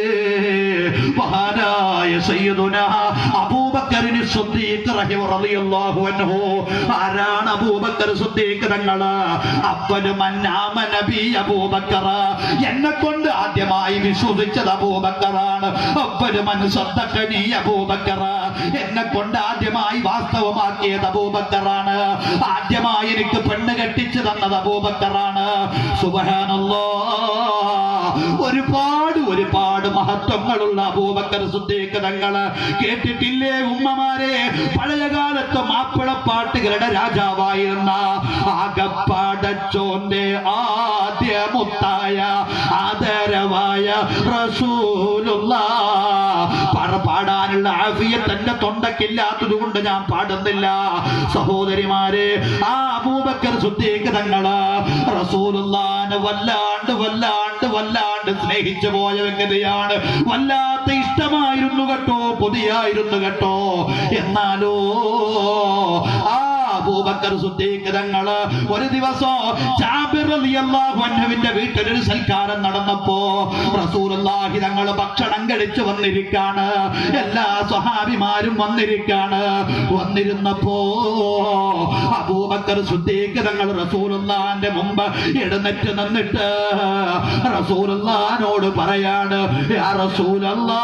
മഹാനായ സയ്യിദുന അബൂബക്കറിന് സിദ്ദീഖ് റളിയല്ലാഹു അൻഹു ആരാണ് അബൂബക്കർ സിദ്ദീഖ് തങ്ങള് അബ്ബലു മൻ ആമന ബി അബൂബക്കർ എന്നെ കൊണ്ട് ആദ്യമായി വിശ്വസിച്ചത് അബൂബക്കറാണ് അബ്ബലു മൻ സദ്ദഖനി അബൂബക്കർ എന്നെ കൊണ്ട് ആദ്യമായി വാസ്തവമാക്കിയത് അബൂബക്കറാണ് ആദ്യമായി എനിക്ക് പെണ്ണ് കെട്ടിച്ചു തന്നത് അബൂബക്കറാണ് സുബ്ഹാനല്ലാഹ് ഒരുപാട് ഒരുപാട് മഹത്വങ്ങളുള്ള അബൂബക്കർ സുദ്ദീഖ് തങ്ങള് കേട്ടിട്ടില്ലേ ഉമ്മമാരെ പഴയ കാലത്ത് മാപ്പിളപ്പാട്ടുകളുടെ രാജാവായിരുന്ന ആകപ്പാടച്ചോന്റെ ആദ്യ മുത്തായ ആദരവായ റസൂലുള്ള പറ പാടാനുള്ള ആഫിയത്ത് എന്റെ തൊണ്ടക്കില്ലാത്തത് കൊണ്ട് ഞാൻ പാടുന്നില്ല സഹോദരിമാരെ ആ അബൂബക്കർ സുദ്ദീഖ് തങ്ങള് റസൂലുള്ളാനെ വല്ലാണ്ട് വല്ലാണ്ട് വല്ലാണ്ട് സ്നേഹിച്ചു പോയ വ്യക്തിയാണ് വല്ലാത്ത ഇഷ്ടമായിരുന്നു കേട്ടോ കൊതിയായിരുന്നു കേട്ടോ എന്നാലോ ആ അബൂബക്കർ സുദ്ദീഖ് തങ്ങള് ഒരു ദിവസം ജാബിർ റളിയല്ലാഹു അൻഹുവിന്റെ വീട്ടിൽ ഒരു സൽക്കാരം നടന്നപ്പോ റസൂലുള്ളാഹി തങ്ങൾ ഭക്ഷണം കഴിച്ചു വന്നിരിക്കാണ് എല്ലാ സ്വഹാബിമാരും വന്നിരിക്കാണ് വന്നിരുന്നപ്പോ അബൂബക്കർ സുദ്ദീഖ് തങ്ങൾ റസൂലുള്ളാന്റെ മുമ്പ് എഴുന്നേറ്റ് നിന്നിട്ട് റസൂലുള്ളാനോട് പറയാണ് യാ റസൂലല്ലാ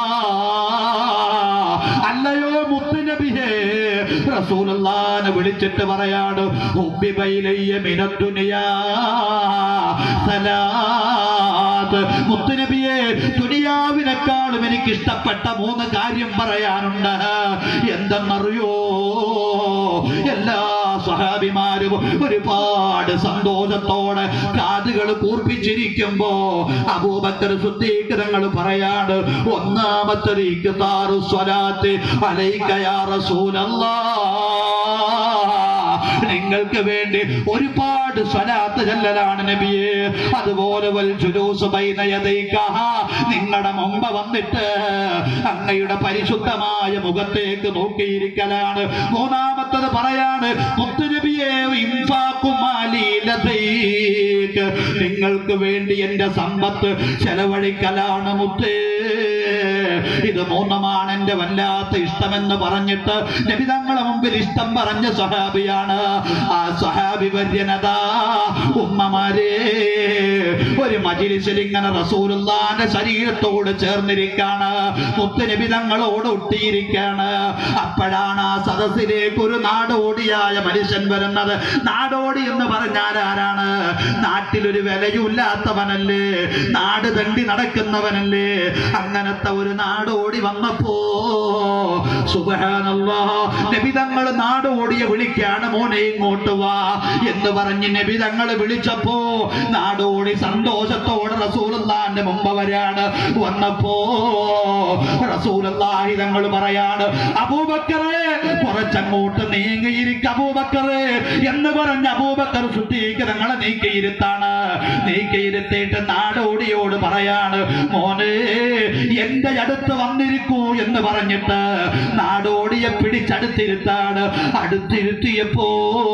അല്ലയോ മുത്തുനബിയേ റസൂലുള്ളാനെ വിളിച്ചിട്ട് പറയാണ് ഉബ്ബിബൈലയ്യ മിനദ്ദുനിയാ സലാത്ത് മുത്തുനബിയെ ദുനിയാവിനെക്കാളും എനിക്ക് ഇഷ്ടപ്പെട്ട മൂന്ന് കാര്യം പറയാനുണ്ട് എന്തെന്നറിയോ എല്ലാ സഹാബിമാരും ഒരുപാട് സന്തോഷത്തോടെ കാതുകൾ കൂർപ്പിച്ചിരിക്കുമ്പോ അബൂബക്കർ സുദ്ദീഖ് തങ്ങൾ പറയാണ് ഒന്നാമത്തത് ഇക്താറു സ്വലാത്ത് അലൈക്കയാ റസൂലല്ലാ നിങ്ങൾക്ക് വേണ്ടി ഒരുപാട് സ്വലാത്ത് ചെല്ലലാണ് നബിയെ അതുപോലെ വൽ ജുലൂസ് ബൈന യദൈക നിങ്ങളുടെ മുമ്പ് വന്നിട്ട് അങ്ങയുടെ പരിശുദ്ധമായ മുഖത്തേക്ക് നോക്കിയിരിക്കലാണ് മൂന്നാമത്തത് പറയാണ് മുത്തുനബിയെ ഇൻഫാഖു മാലി ലദൈക നിങ്ങൾക്ക് വേണ്ടി എന്റെ സമ്പത്ത് ചെലവഴിക്കലാണ് മുത്തേ ഇത് മൂന്നുമാണ് എന്റെ വല്ലാത്ത ഇഷ്ടമെന്ന് പറഞ്ഞിട്ട് നബി തങ്ങളെ മുമ്പിൽ ഇഷ്ടം പറഞ്ഞ സഹാബിയാണ് ആ സഹാബി വര്യനതാ ഉമ്മമാരെ ഒരു മജിലിസിൽ ഇങ്ങനെ റസൂലുള്ളാന്റെ ശരീരത്തോട് ചേർന്നിരിക്കാണ് മുത്ത് നബി തങ്ങളോട് ഒട്ടിയിരിക്കാണ് അപ്പോഴാണ് ആ സദസ്സിലേക്ക് ഒരു നാടോടിയായ മനുഷ്യൻ വരുന്നത് നാടോടി എന്ന് പറഞ്ഞാൽ ആരാണ് നാട്ടിലൊരു വിലയുമില്ലാത്തവനല്ലേ നാട് തണ്ടി നടക്കുന്നവനല്ലേ അങ്ങനത്തെ ഒരു നാടോടി വന്നപ്പോ സുബഹാനല്ലാ നബിതങ്ങൾ നാടോടിയെ വിളിക്കാണ് മോനെ ഇങ്ങോട്ട് വാ എന്ന് പറഞ്ഞ് നബിതങ്ങൾ വിളിച്ചപ്പോ നാടോടി സന്തോഷത്തോടെ റസൂലുള്ളാന്റെ മുമ്പ് വരാണ് വന്നപ്പോ റസൂലുള്ളാഹി തങ്ങൾ പറയാണ് അബൂബക്കറെ കുറച്ചങ്ങോട്ട് നീങ്ങിയിരിക്ക അബൂബക്കറെ എന്ന് പറഞ്ഞ അബൂബക്കർ സുദ്ദീഖ് തങ്ങളെ നീക്കിയിരുത്താണ് നീക്കിയിരുത്തിയിട്ട് നാടോടിയോട് പറയാണ് മോനെ എന്റെ അടുത്ത് വന്നിരിക്കൂ എന്ന് പറഞ്ഞിട്ട് നാടോടിയെ പിടിച്ചടുത്തിരുത്താണ് അടുത്തിരുത്തിയപ്പോ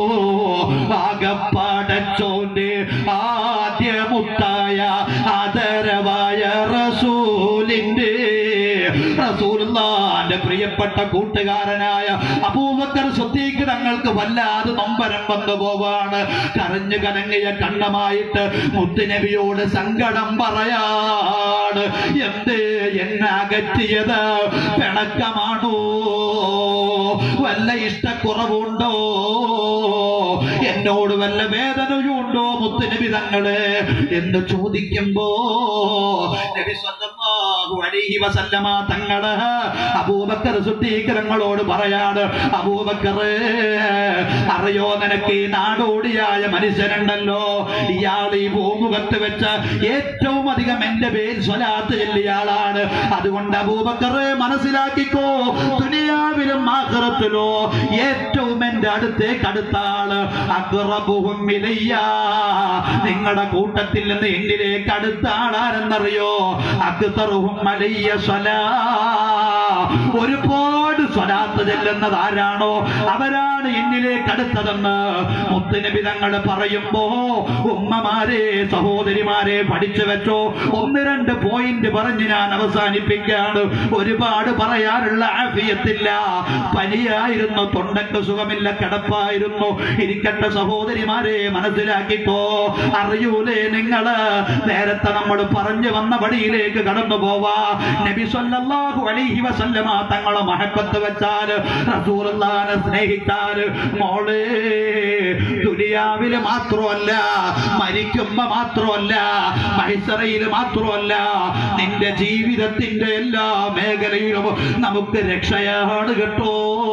ആകപ്പാടച്ചോന്റെ ആദ്യ മുത്തായ ആദരവായ റസൂലിന്റെ റസൂലുള്ളാന്റെ പ്രിയപ്പെട്ട കൂട്ടുകാരനായ അബൂബക്കർ സ്വദ്ദീഖ് തങ്ങൾക്ക് വല്ലാതെ നൊമ്പരം വന്നു പോവാണ് കരഞ്ഞു കലങ്ങിയ കണ്ണമായിട്ട് മുത്തുനബിയോട് സങ്കടം പറയാണ് എന്തേ എന്നെ അകറ്റിയത് പിണക്കമാണോ വല്ല ഇഷ്ടക്കുറവുണ്ടോ എന്നോട് വല്ല വേദനയുണ്ടോ മുത്തുനബി തങ്ങള് എന്ന് ചോദിക്കുമ്പോ നബി സ്വല്ലല്ലാഹു അലൈഹി വസല്ലമ തങ്ങള് അബൂബക്കർ സുദ്ദീഖ് തങ്ങളോട് പറയാണ് അബൂബക്കർ അറിയോ നിനക്ക് ഈ നാടോടിയായ മനുഷ്യനുണ്ടല്ലോ ഇയാൾ ഈ ഭൂമുഖത്ത് വെച്ച് ഏറ്റവും അധികം എന്റെ പേര് സ്വലാത്ത് ചെല്ലിയ ആളാണ് അതുകൊണ്ട് അബൂബക്കർ മനസ്സിലാക്കിക്കോ ദുനിയാവിലും ആഖിറത്തിലോ ഏറ്റവും എന്റെ അടുത്തേക്ക് അടുത്ത ആള് അക്റബുഹും ഇലയ്യ നിങ്ങളുടെ കൂട്ടത്തിൽ നിന്ന് എന്നിലേക്ക് അടുത്ത ആളാരെന്നറിയോ അക്തറുഹും അലയ്യ സ്വലാ ഒരുപാട് സ്വലാത്ത് ചെല്ലുന്നത് ആരാണോ അവരാണ് എന്നിലേക്ക് അടുത്തതെന്ന് മുത്തുനബി തങ്ങൾ പറയുമ്പോ ഉമ്മമാരെ സഹോദരിമാരെ പഠിച്ചു വെച്ചോ ഒന്ന് രണ്ട് പോയിന്റ് പറഞ്ഞ് ഞാൻ അവസാനിപ്പിക്കുകയാണ് ഒരുപാട് പറയാനുള്ള ആഫിയത്തില്ല പനിയായിരുന്നു തൊണ്ടക്ക് സുഖമില്ല കിടപ്പായിരുന്നു ഇരിക്കട്ടെ സഹോദരിമാരെ മനസ്സിലാക്കിക്കോ അറിയൂലേ നിങ്ങള് നേരത്തെ നമ്മൾ പറഞ്ഞു വന്ന വഴിയിലേക്ക് കടന്നു പോവാ നബി സല്ലല്ലാഹു അലൈഹി വസല്ലമ തങ്ങളെ മഹബത്ത് വെച്ചാൽ റസൂലുള്ളാഹിനെ സ്നേഹിച്ചാൽ മോളെ ദുനിയാവില് മാത്രമല്ല മരിക്കുമ്പോ മാത്രമല്ല മഹിസറയില് മാത്രമല്ല നിന്റെ ജീവിതത്തിന്റെ എല്ലാ മേഖലയിലും നമുക്ക് രക്ഷയാണ് കേട്ടോ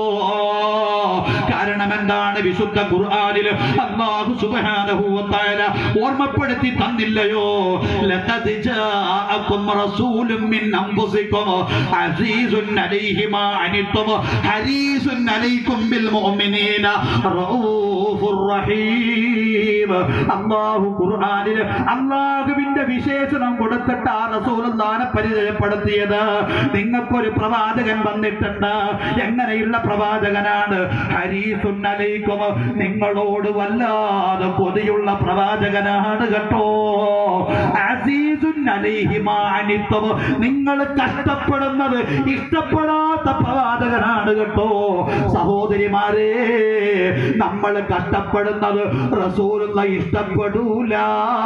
കാരണം എന്താണ് വിശുദ്ധ ഖുർആനിൽ അല്ലാഹു സുബ്ഹാനഹു വ തആല ഓർമ്മപ്പെടുത്തി തന്നില്ലയോ ലഖദ് ജാഅകും റസൂലും മിൻ അൻഫുസികും അസീസുൻ അലൈഹി മാ അനിത്തും ഹരീസുൻ അലൈക്കും ബിൽ മുഅ്മിനീന റഊഫുർ റഹീം അല്ലാഹു ഖുർആനിൽ അല്ലാഹുവിന്റെ വിശേഷണം കൊടുത്തിട്ട് ആ റസൂലുള്ളാഹിനെ പരിചയപ്പെടുത്തിയത് നിങ്ങൾക്കൊരു പ്രവാചകൻ വന്നിട്ടുണ്ട് എങ്ങനെയുള്ള പ്രവാചകനാണ് ഹരീസുൻ അലൈക്കും നിങ്ങളോട് വല്ലാതെ കൊതിയുള്ള പ്രവാചകനാണ് കേട്ടോ അസീസുൻ അലൈഹി മാ അനിത്തും നിങ്ങൾ കഷ്ടപ്പെടുന്നത് ഇഷ്ടപ്പെടാത്ത പ്രവാചകനാണ് കേട്ടോ സഹോദരിമാരെ നമ്മൾ കഷ്ടപ്പെടുന്നത് റസൂലുള്ള ഇഷ്ടപ്പെടൂല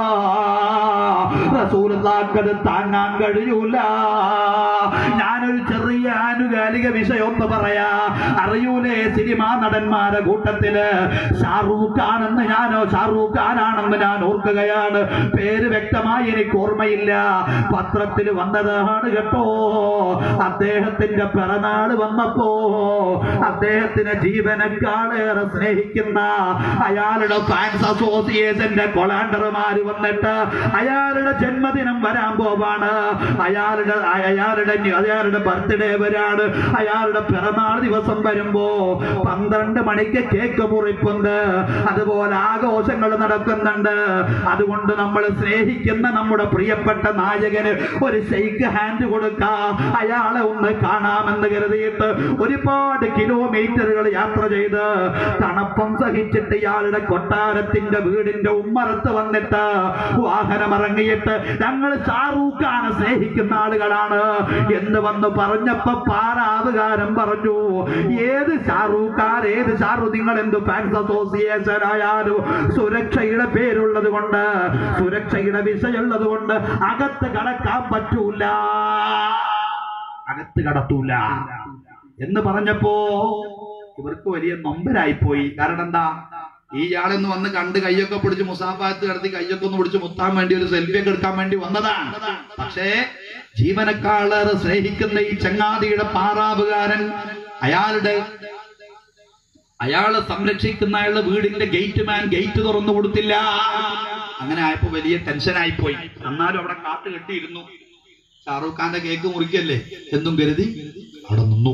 റസൂലുള്ളാക്കത് താങ്ങാൻ കഴിയൂല ഞാനൊരു ചെറിയ ആനുകാലിക വിഷയം ഒന്ന് പറയാ അറിയൂലേ സിനിമാ നടന്മാരെ കൂട്ടത്തില് ഷാറൂഖ് ഖാൻ എന്ന് ഞാനോ ഷാറൂഖ് ഖാനാണെന്ന് ഞാൻ ഓർക്കുകയാണ് പേര് വ്യക്തമായി എനിക്ക് ഓർമ്മയില്ല പത്രത്തിൽ വന്നതാണ് കേട്ടോ അദ്ദേഹത്തിന്റെ പിറന്നാള് വന്നപ്പോ അദ്ദേഹത്തിന് ജീവനക്കാളേറെ സ്നേഹിക്കുന്ന അയാളുടെ ഫാൻസ് അസോസിയേഷന്റെ കൊളാണ്ടർമാര് വന്നിട്ട് അയാളുടെ ജന്മദിനം വരാൻ പോവാണ് അയാളുടെ അയാളുടെ അയാളുടെ ബർത്ത്ഡേ വരാണ് അയാളുടെ പിറന്നാൾ ദിവസം വരുമ്പോ പന്ത്രണ്ട് മണിക്ക് കേക്ക് മുറിപ്പുണ്ട് അതുപോലെ ആഘോഷങ്ങൾ നടക്കുന്നുണ്ട് അതുകൊണ്ട് നമ്മൾ സ്നേഹിക്കുന്ന നമ്മുടെ പ്രിയപ്പെട്ട നായകന് ഒരു ഷെയ്ക്ക് ഹാൻഡ് കൊടുക്കാം അയാളെ ഒന്ന് കാണാമെന്ന് കരുതിയിട്ട് ഒരുപാട് കിലോമീറ്ററുകൾ യാത്ര ചെയ്ത് തണുപ്പം സഹിച്ചിട്ട് ഇയാളുടെ കൊട്ടാരത്തിന്റെ വീടിന്റെ ഉമ്മറത്ത് വന്നിട്ട് വാഹനം ഇറങ്ങിയിട്ട് ഞങ്ങൾ ഷാറൂഖ് ഖാനെ സ്നേഹിക്കുന്ന ആളുകളാണ് എന്ന് വന്ന് പറഞ്ഞപ്പോ പാരാവുകാരൻ പറഞ്ഞു ഏത് ഷാറൂഖ് ഖാൻ ഏത് ഷാറു നിങ്ങൾ എന്ത് ഫാൻസ് അസോസിയേഷൻ ആയാലും സുരക്ഷയുടെ പേരുള്ളത് കൊണ്ട് സുരക്ഷയുടെ വിഷയമുള്ളത് കൊണ്ട് അകത്ത് കടക്കാൻ പറ്റൂല അകത്ത് കടത്തൂല എന്ന് പറഞ്ഞപ്പോ ഇവർക്ക് വലിയ നൊമ്പരായി പോയി കാരണം എന്താ ഈ ഇയാളെന്ന് വന്ന് കണ്ട് കൈയൊക്കെ പിടിച്ച് മുസാഫാത്ത് കിടത്തി കൈയൊക്കെ ഒന്ന് പിടിച്ച് മുത്താൻ വേണ്ടി ഒരു സെൽഫി ഒക്കെ എടുക്കാൻ വേണ്ടി വന്നതാണ് പക്ഷേ ജീവനക്കാളേറെ സ്നേഹിക്കുന്ന ഈ ചങ്ങാതിയുടെ പാറാവുകാരൻ അയാളുടെ അയാളെ സംരക്ഷിക്കുന്ന അയാളുടെ വീടിന്റെ ഗേറ്റ് മാൻ ഗേറ്റ് തുറന്നു കൊടുത്തില്ല അങ്ങനെ ആയപ്പോ വലിയ ടെൻഷനായി പോയി എന്നാലും അവിടെ കാത്തു കെട്ടിയിരുന്നു ഷാറൂഖ് ഖാന്റെ കേക്ക് മുറിക്കല്ലേ എന്നും കരുതി അവിടെ നിന്നു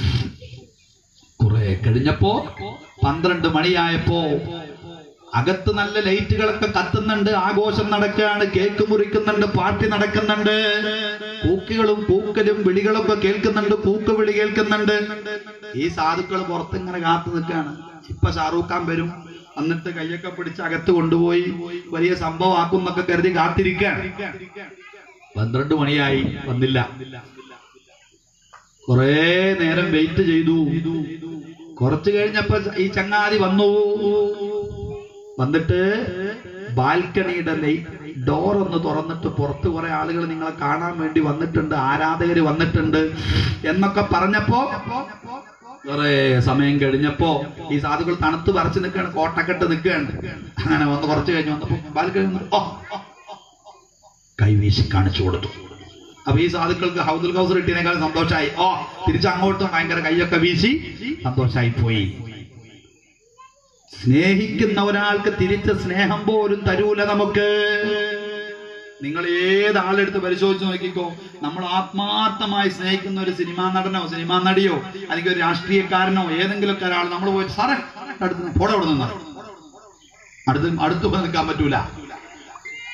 കുറെ കഴിഞ്ഞപ്പോ പന്ത്രണ്ട് മണിയായപ്പോ അകത്ത് നല്ല ലൈറ്റുകളൊക്കെ കത്തുന്നുണ്ട് ആഘോഷം നടക്കുകയാണ് കേക്ക് മുറിക്കുന്നുണ്ട് പാർട്ടി നടക്കുന്നുണ്ട് കൂക്കുകളും കൂക്കലും വിളികളൊക്കെ കേൾക്കുന്നുണ്ട് കൂക്ക് വിളി കേൾക്കുന്നുണ്ട് ഈ സാധുക്കൾ പുറത്തിങ്ങനെ കാത്തു നിൽക്കുകയാണ് ഇപ്പൊ ഷാറൂഖ് ഖാൻ വരും എന്നിട്ട് കൈയൊക്കെ പിടിച്ച് അകത്ത് കൊണ്ടുപോയി വലിയ സംഭവമാക്കും എന്നൊക്കെ കരുതി കാത്തിരിക്കുകയാണ് പന്ത്രണ്ട് മണിയായി വന്നില്ല കുറേ നേരം വെയിറ്റ് ചെയ്തു കുറച്ചു കഴിഞ്ഞപ്പോ ഈ ചങ്ങാതി വന്നു വന്നിട്ട് ബാൽക്കണിയുടെ ലൈറ്റ് ഡോർ ഒന്ന് തുറന്നിട്ട് പുറത്ത് കുറെ ആളുകൾ നിങ്ങളെ കാണാൻ വേണ്ടി വന്നിട്ടുണ്ട് ആരാധകര് വന്നിട്ടുണ്ട് എന്നൊക്കെ പറഞ്ഞപ്പോ കുറെ സമയം കഴിഞ്ഞപ്പോ ഈ സാധുക്കൾ തണുത്ത് പറിച്ച് നിൽക്കുകയാണ് കോട്ടക്കെട്ട് നിൽക്കുകയാണ് അങ്ങനെ വന്ന് കുറച്ച് കഴിഞ്ഞ് വന്നപ്പോ ബാൽക്കണി വന്ന് ഓ കൈവീശി കാണിച്ചു കൊടുത്തു അപ്പൊ ഈ സാധുക്കൾക്ക് ഹൗദുൽ കൗസർ കിട്ടിയതിനേക്കാൾ സന്തോഷമായി ഓ തിരിച്ച് അങ്ങോട്ടും ഭയങ്കര കൈയൊക്കെ വീശി സന്തോഷമായി പോയി സ്നേഹിക്കുന്ന ഒരാൾക്ക് തിരിച്ച സ്നേഹം പോലും തരൂല നമുക്ക് നിങ്ങൾ ഏത് ആളെടുത്ത് പരിശോധിച്ച് നോക്കിക്കോ നമ്മൾ ആത്മാർത്ഥമായി സ്നേഹിക്കുന്ന ഒരു സിനിമാ നടനോ സിനിമാ നടിയോ അല്ലെങ്കിൽ ഒരു രാഷ്ട്രീയക്കാരനോ ഏതെങ്കിലുമൊക്കെ ഒരാൾ നമ്മൾ പോയി സാറേ അടുത്ത് പോടെ അവിടെ നിന്നാ അടുത്ത് അടുത്ത് പോയി നിൽക്കാൻ പറ്റൂല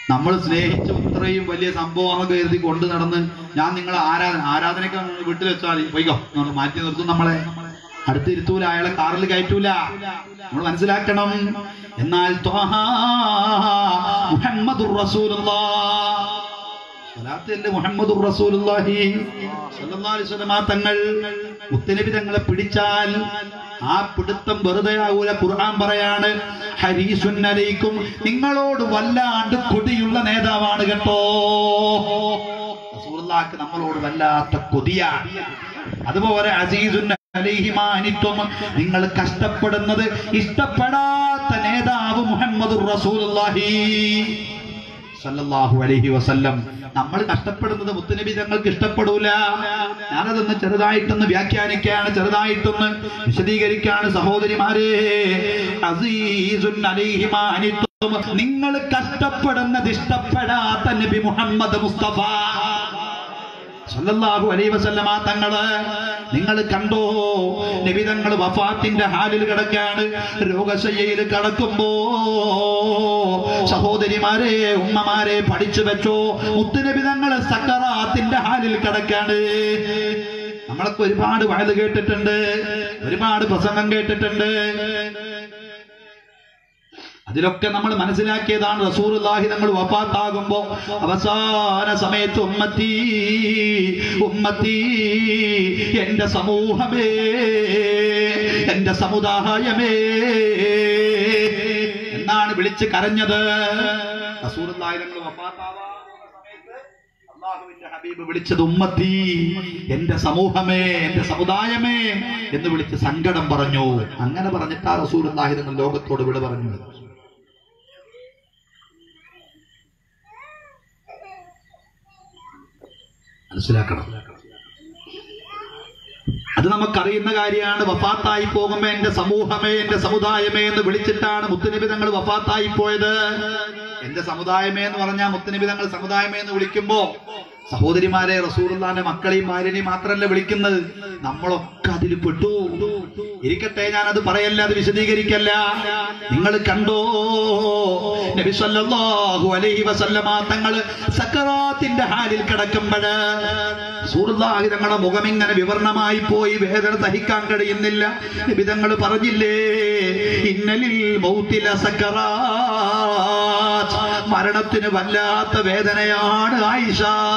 നമ്മൾ സ്നേഹിച്ച ഇത്രയും വലിയ സംഭവമൊക്കെ കരുതി കൊണ്ട് നടന്ന് ഞാൻ നിങ്ങളെ ആരാധന ആരാധനയ്ക്ക് നിങ്ങൾ വീട്ടിൽ വെച്ചാൽ പോയിക്കോ നമ്മൾ മാറ്റി നിർത്തും നമ്മളെ അടുത്തിരുത്തൂല അയാളെ കാറിൽ കയറ്റൂല നമ്മൾ മനസ്സിലാക്കണം എന്നാൽ ത്വാഹ മുഹമ്മദുർ റസൂലുള്ളാഹ് സ്വലാത്തിന്റെ മുഹമ്മദുർ റസൂലുള്ളാഹി സ്വല്ലല്ലാഹു അലൈഹി വസല്ലമ തങ്ങൾ മുത്തനബി തങ്ങളെ പിടിച്ചാൽ ആ പിടുത്തം വെറുതെ ആവൂല ഖുർആൻ പറയാണ് ഹരീസുൻ അലൈക്കും നിങ്ങളോട് വല്ലാണ്ട് കൊതിയുള്ള നേതാവാണ് കേട്ടോ റസൂലുള്ളാഹിക്ക് നമ്മളോട് വല്ലാത്ത കൊതിയാണ് അതുപോലെ അസീസുൻ അലൈഹിമാ അനിത്വം നിങ്ങൾ കഷ്ടപ്പെടുന്നത് ഇഷ്ടപ്പെടാത്ത നേതാവ് മുഹമ്മദുർ റസൂലുള്ളാഹി സല്ലല്ലാഹു അലൈഹി വസല്ലം നമ്മൾ കഷ്ടപ്പെടുന്നത് മുത്തുനബി തങ്ങൾക്ക് ഇഷ്ടപ്പെടൂല ഞാനതൊന്ന് ചെറുതായിട്ടൊന്ന് വ്യാഖ്യാനിക്കാണ് ചെറുതായിട്ടൊന്ന് വിശദീകരിക്കാണ് സഹോദരിമാരെ അസീസുൻ അലൈഹിമാ അനിത്വം നിങ്ങൾ കഷ്ടപ്പെടുന്നത് ഇഷ്ടപ്പെടാത്ത നബി മുഹമ്മദ് മുസ്തഫ സല്ലല്ലാഹു അലൈഹി വസല്ലമ തങ്ങള് നിങ്ങൾ കണ്ടോ നബി തങ്ങൾ വഫാത്തിന്റെ ഹാലിൽ കിടക്കാണ് രോഗശയ്യയിൽ കിടക്കുമ്പോ സഹോദരിമാരെ ഉമ്മമാരെ പഠിച്ചു വെച്ചോ മുത്തുനബി തങ്ങൾ സക്കറാത്തിന്റെ ഹാലിൽ കിടക്കാണ് നമ്മളൊക്കെ ഒരുപാട് വയത് കേട്ടിട്ടുണ്ട് ഒരുപാട് പ്രസംഗം കേട്ടിട്ടുണ്ട് അതിലൊക്കെ നമ്മൾ മനസ്സിലാക്കിയതാണ് റസൂലുള്ളാഹി തങ്ങൾ വഫാത്താകുമ്പോ അവസാന സമയത്ത് ഉമ്മത്തി ഉമ്മത്തി എന്റെ സമൂഹമേ എന്റെ സമുദായമേ എന്നാണ് വിളിച്ച് കരഞ്ഞത് റസൂലുള്ളാഹി തങ്ങൾ വഫാത്താവാ അള്ളാഹുവിന്റെ ഹബീബ് വിളിച്ചത് ഉമ്മത്തി എന്റെ സമൂഹമേ എന്റെ സമുദായമേ എന്ന് വിളിച്ച് സങ്കടം പറഞ്ഞു അങ്ങനെ പറഞ്ഞിട്ടാ റസൂലുള്ളാഹി തങ്ങൾ ലോകത്തോട് വിട പറഞ്ഞു മനസ്സിലാക്കണം അത് നമുക്കറിയുന്ന കാര്യമാണ് വഫാത്തായി പോകുമ്പോ എന്റെ സമൂഹമേ എന്റെ സമുദായമേ എന്ന് വിളിച്ചിട്ടാണ് മുത്തുനബി തങ്ങൾ വഫാത്തായി പോയത് എന്റെ സമുദായമേ എന്ന് പറഞ്ഞാൽ മുത്തുനബി തങ്ങൾ സമുദായമേ എന്ന് വിളിക്കുമ്പോ സഹോദരിമാരെ റസൂറുല്ലാന്റെ മക്കളെയും ഭാര്യനെയും മാത്രമല്ല വിളിക്കുന്നത് നമ്മളൊക്കെ അതിൽ പെട്ടു ഇരിക്കട്ടെ ഞാൻ അത് പറയല്ല അത് വിശദീകരിക്കല്ല നിങ്ങൾ കണ്ടോ നബി സല്ലല്ലാഹു അലൈഹി വസല്ലമ തങ്ങൾ സക്കറാത്തിന്റെ ഹാലിൽ കിടക്കുമ്പോഴ് സൂറുല്ലാഹി തങ്ങളുടെ മുഖം ഇങ്ങനെ വിവരണമായി പോയി വേദന സഹിക്കാൻ കഴിയുന്നില്ല നബി തങ്ങൾ പറഞ്ഞില്ലേ ഇന്നലിൽ മൗത്തില സക്കറാത്ത് മരണത്തിന് വല്ലാത്ത വേദനയാണ് ആയിഷ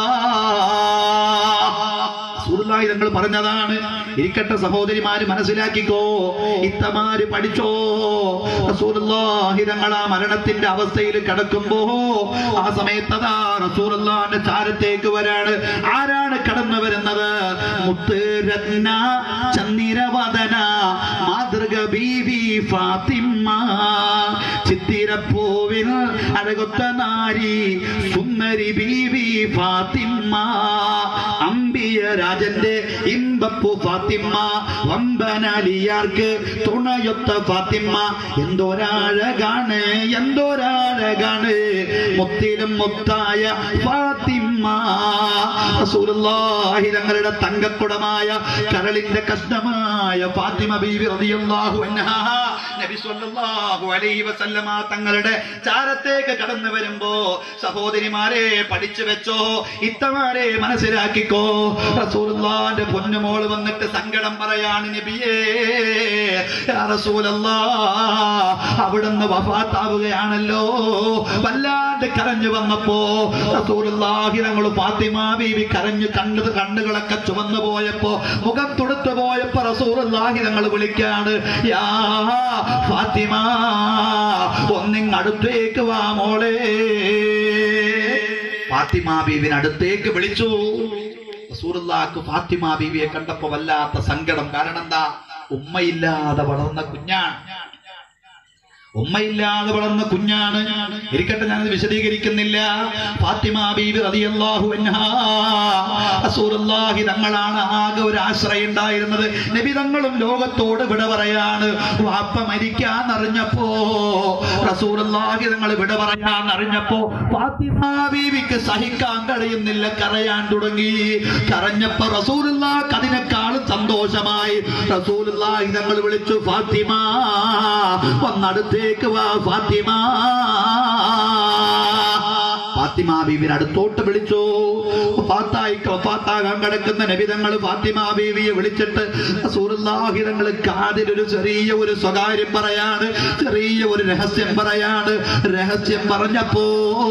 റസൂലുള്ളാഹി തങ്ങൾ പറഞ്ഞതാണ് ഇരിക്കട്ടെ സഹോദരിമാര് മനസ്സിലാക്കിക്കോ ഇത്തമാര് പഠിച്ചോ റസൂലുള്ളാഹി തങ്ങൾ ആ മരണത്തിന്റെ അവസ്ഥയിൽ കിടക്കുമ്പോ ആ സമയത്തതാ റസൂലുള്ളാഹിന്റെ ചാരത്തേക്ക് വരാണ് ആരാണ് കടന്നു വരുന്നത് മുത്ത് രത്ന ചന്ദിരവദന മാതൃക ബീവി ഫാത്തിമ്മ ചിത്തിരപ്പൂവിൽ അഴകൊത്ത നാരി സുന്ദരി ബീവി ഫാത്തിമ്മ അമ്പിയ രാജന്റെ ഇമ്പപ്പു ഫാത്തിമ്മ വമ്പനാലിയാർക്ക് തുണയൊത്ത ഫാത്തിമ്മ എന്തോരാഴകാണ് എന്തോരാഴകാണ് മുത്തിലും മുത്തായ ഫാത്തിമ്മ റസൂലുള്ളാഹി തങ്ങളുടെ തങ്കക്കുടമായ കരളിന്റെ കഷ്ണമായ ഫാത്തിമ ബീവി റളിയല്ലാഹു അൻഹാ നബി സ്വല്ലല്ലാഹു അലൈഹി വസല്ലമ തങ്ങളുടെ ചാരത്തേക്ക് കടന്നു വരുമ്പോ സഹോദരിമാരെ പഠിച്ചു വെച്ചോ ഇത്തമാരെ മനസ്സിലാക്കിക്കോ റസൂലുള്ളാന്റെ പൊന്നുമോള് വന്നിട്ട് സങ്കടം പറയാണ് നബിയേ യാ റസൂലല്ലാ അവിടുന്ന് വഫാത്താവുകയാണല്ലോ വല്ലാണ്ട് കരഞ്ഞു വന്നപ്പോ റസൂലുള്ളാഹി ഞങ്ങൾ ഫാത്തിമ ബീവി കരഞ്ഞു കണ്ടത് കണ്ണുകളൊക്കെ ചുവന്നു പോയപ്പോ മുഖം തുടുത്തു പോയപ്പോ റസൂലുള്ളാഹി ഞങ്ങൾ വിളിക്കാണ് യാ ഫാത്തിമ ഒന്നിങ്ങടുത്തേക്ക് വാ മോളെ ഫാത്തിമ ബീവിന് അടുത്തേക്ക് വിളിച്ചു റസൂലുള്ളാഹിക്ക് ഫാത്തിമ ബീവിയെ കണ്ടപ്പോ വല്ലാത്ത സങ്കടം കാരണം എന്താ ഉമ്മയില്ലാതെ വളർന്ന കുഞ്ഞാണ് ഉമ്മയില്ലാതെ വളർന്ന കുഞ്ഞാണ് ഇരിക്കട്ടെ ഞാനത് വിശദീകരിക്കുന്നില്ല ഫാത്തിമ ബീബി റളിയല്ലാഹു അൻഹാ റസൂലുള്ളാഹി തങ്ങളാണ് ആകെ ഒരു ആശ്രയം ഉണ്ടായിരുന്നത് നബി തങ്ങളും ലോകത്തോട് വിട പറയാണ് വാപ്പ മരിക്കാന്നറിഞ്ഞപ്പോ റസൂലുള്ളാഹി തങ്ങൾ വിട പറയാന്നറിഞ്ഞപ്പോ ഫാത്തിമ ബീവിക്ക് സഹിക്കാൻ കഴിയുന്നില്ല കരയാൻ തുടങ്ങി കരഞ്ഞപ്പോ റസൂലുള്ളാഹ് അതിനേക്കാളും സന്തോഷമായി റസൂലുള്ളാഹി തങ്ങൾ വിളിച്ചു ഫാത്തിമ വന്നടുത്തേക്ക് വാ ഫാത്തിമ ഫാത്തിമ ബീവിനെ അടുത്തോട്ട് വിളിച്ചു ഫാത്തായി ഫാത്താകാൻ കിടക്കുന്ന നബിതങ്ങൾ ഫാത്തിമ ബീവിയെ വിളിച്ചിട്ട് സൂറുല്ലാഹിതങ്ങൾ കാതിൽ ഒരു ചെറിയ ഒരു സ്വകാര്യം പറയാണ് ചെറിയ ഒരു രഹസ്യം പറയാണ് രഹസ്യം പറഞ്ഞപ്പോ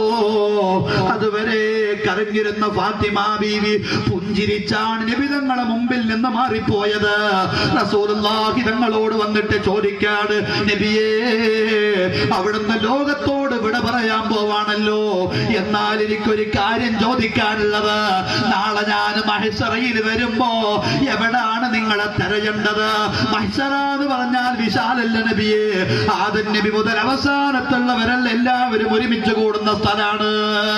അതുവരെ കരഞ്ഞിരുന്ന ഫാത്തിമ ബീവി പുഞ്ചിരിച്ചാണ് നബിതങ്ങളെ മുമ്പിൽ നിന്ന് മാറിപ്പോയത് റസൂലുള്ളാഹി തങ്ങളോട് വന്നിട്ട് ചോദിക്കാണ് നബിയേ അവിടുന്ന് ലോകത്തോട് വിട പറയാൻ പോവാണല്ലോ എന്നാൽ എനിക്കൊരു കാര്യം ചോദിക്കാനുള്ളത് നാളെ ഞാൻ മഹിസറയിൽ വരുമ്പോ എവിടാണ് നിങ്ങളെ തെരയേണ്ടത് മഹിസറ എന്ന് പറഞ്ഞാൽ വിശാലല്ല നബിയെ ആദ്യം നബി മുതൽ അവസാനത്തുള്ളവരല്ല എല്ലാവരും ഒരുമിച്ച് കൂടുന്ന സ്ഥലാണ്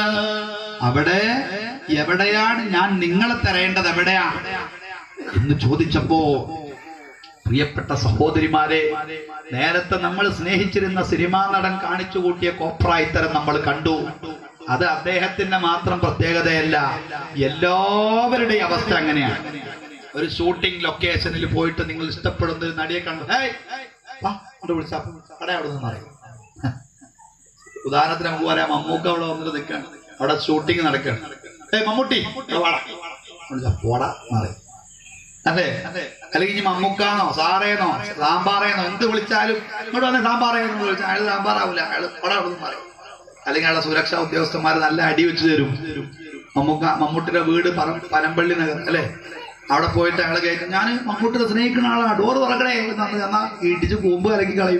അവിടെ എവിടെയാണ് ഞാൻ നിങ്ങളെ തെരയേണ്ടത് എവിടെയാ എന്ന് ചോദിച്ചപ്പോ പ്രിയപ്പെട്ട സഹോദരിമാരെ നേരത്തെ നമ്മൾ സ്നേഹിച്ചിരുന്ന സിനിമാ നടൻ കാണിച്ചു കൂട്ടിയ കോപ്രായിത്തരം നമ്മൾ കണ്ടു അത് അദ്ദേഹത്തിന്റെ മാത്രം പ്രത്യേകതയല്ല എല്ലാവരുടെയും അവസ്ഥ അങ്ങനെയാണ് ഒരു ഷൂട്ടിംഗ് ലൊക്കേഷനിൽ പോയിട്ട് നിങ്ങൾ ഇഷ്ടപ്പെടുന്ന ഒരു നടിയെ കണ്ടു "ഹേയ്, വാ, അങ്ങോട്ട് വിളിച്ചാ കട അവിടെ നിന്ന് പറയും ഉദാഹരണത്തിന് നമുക്ക് പറയാം മമ്മൂക്ക അവിടെ വന്നിട്ട് നിൽക്കാണ് അവിടെ ഷൂട്ടിംഗ് നടക്കുകയാണ് ഏയ് മമ്മൂട്ടി ഇവിടെ വാടാ വിളിച്ചാ, പോടാ എന്ന് പറയും അല്ലേ അല്ലെങ്കിൽ ഇനി മമ്മൂക്കാന്നോ സാറേന്നോ സാമ്പാറേന്നോ എന്ത് വിളിച്ചാലും ഇങ്ങോട്ട് വന്നേ സാമ്പാറേന്ന് വിളിച്ചാൽ അയാൾ സാമ്പാറാവൂല അയാൾ അവിടെ അവിടെ നിന്ന് പറയും അല്ലെങ്കിൽ അയാളെ സുരക്ഷാ ഉദ്യോഗസ്ഥന്മാർ നല്ല അടി വെച്ച് തരും മമ്മൂക്ക മമ്മൂട്ടിയുടെ വീട് പറ- പനമ്പള്ളി നഗർ അല്ലേ അവിടെ പോയിട്ട് അയാൾ കയറ്റും ഞാൻ മമ്മൂട്ടിനെ സ്നേഹിക്കുന്ന ആളാണ് ഡോർ തുറക്കണേ എന്ന് പറഞ്ഞു എന്നാ ഇടിച്ച് കൂമ്പ് കലക്കി കളയും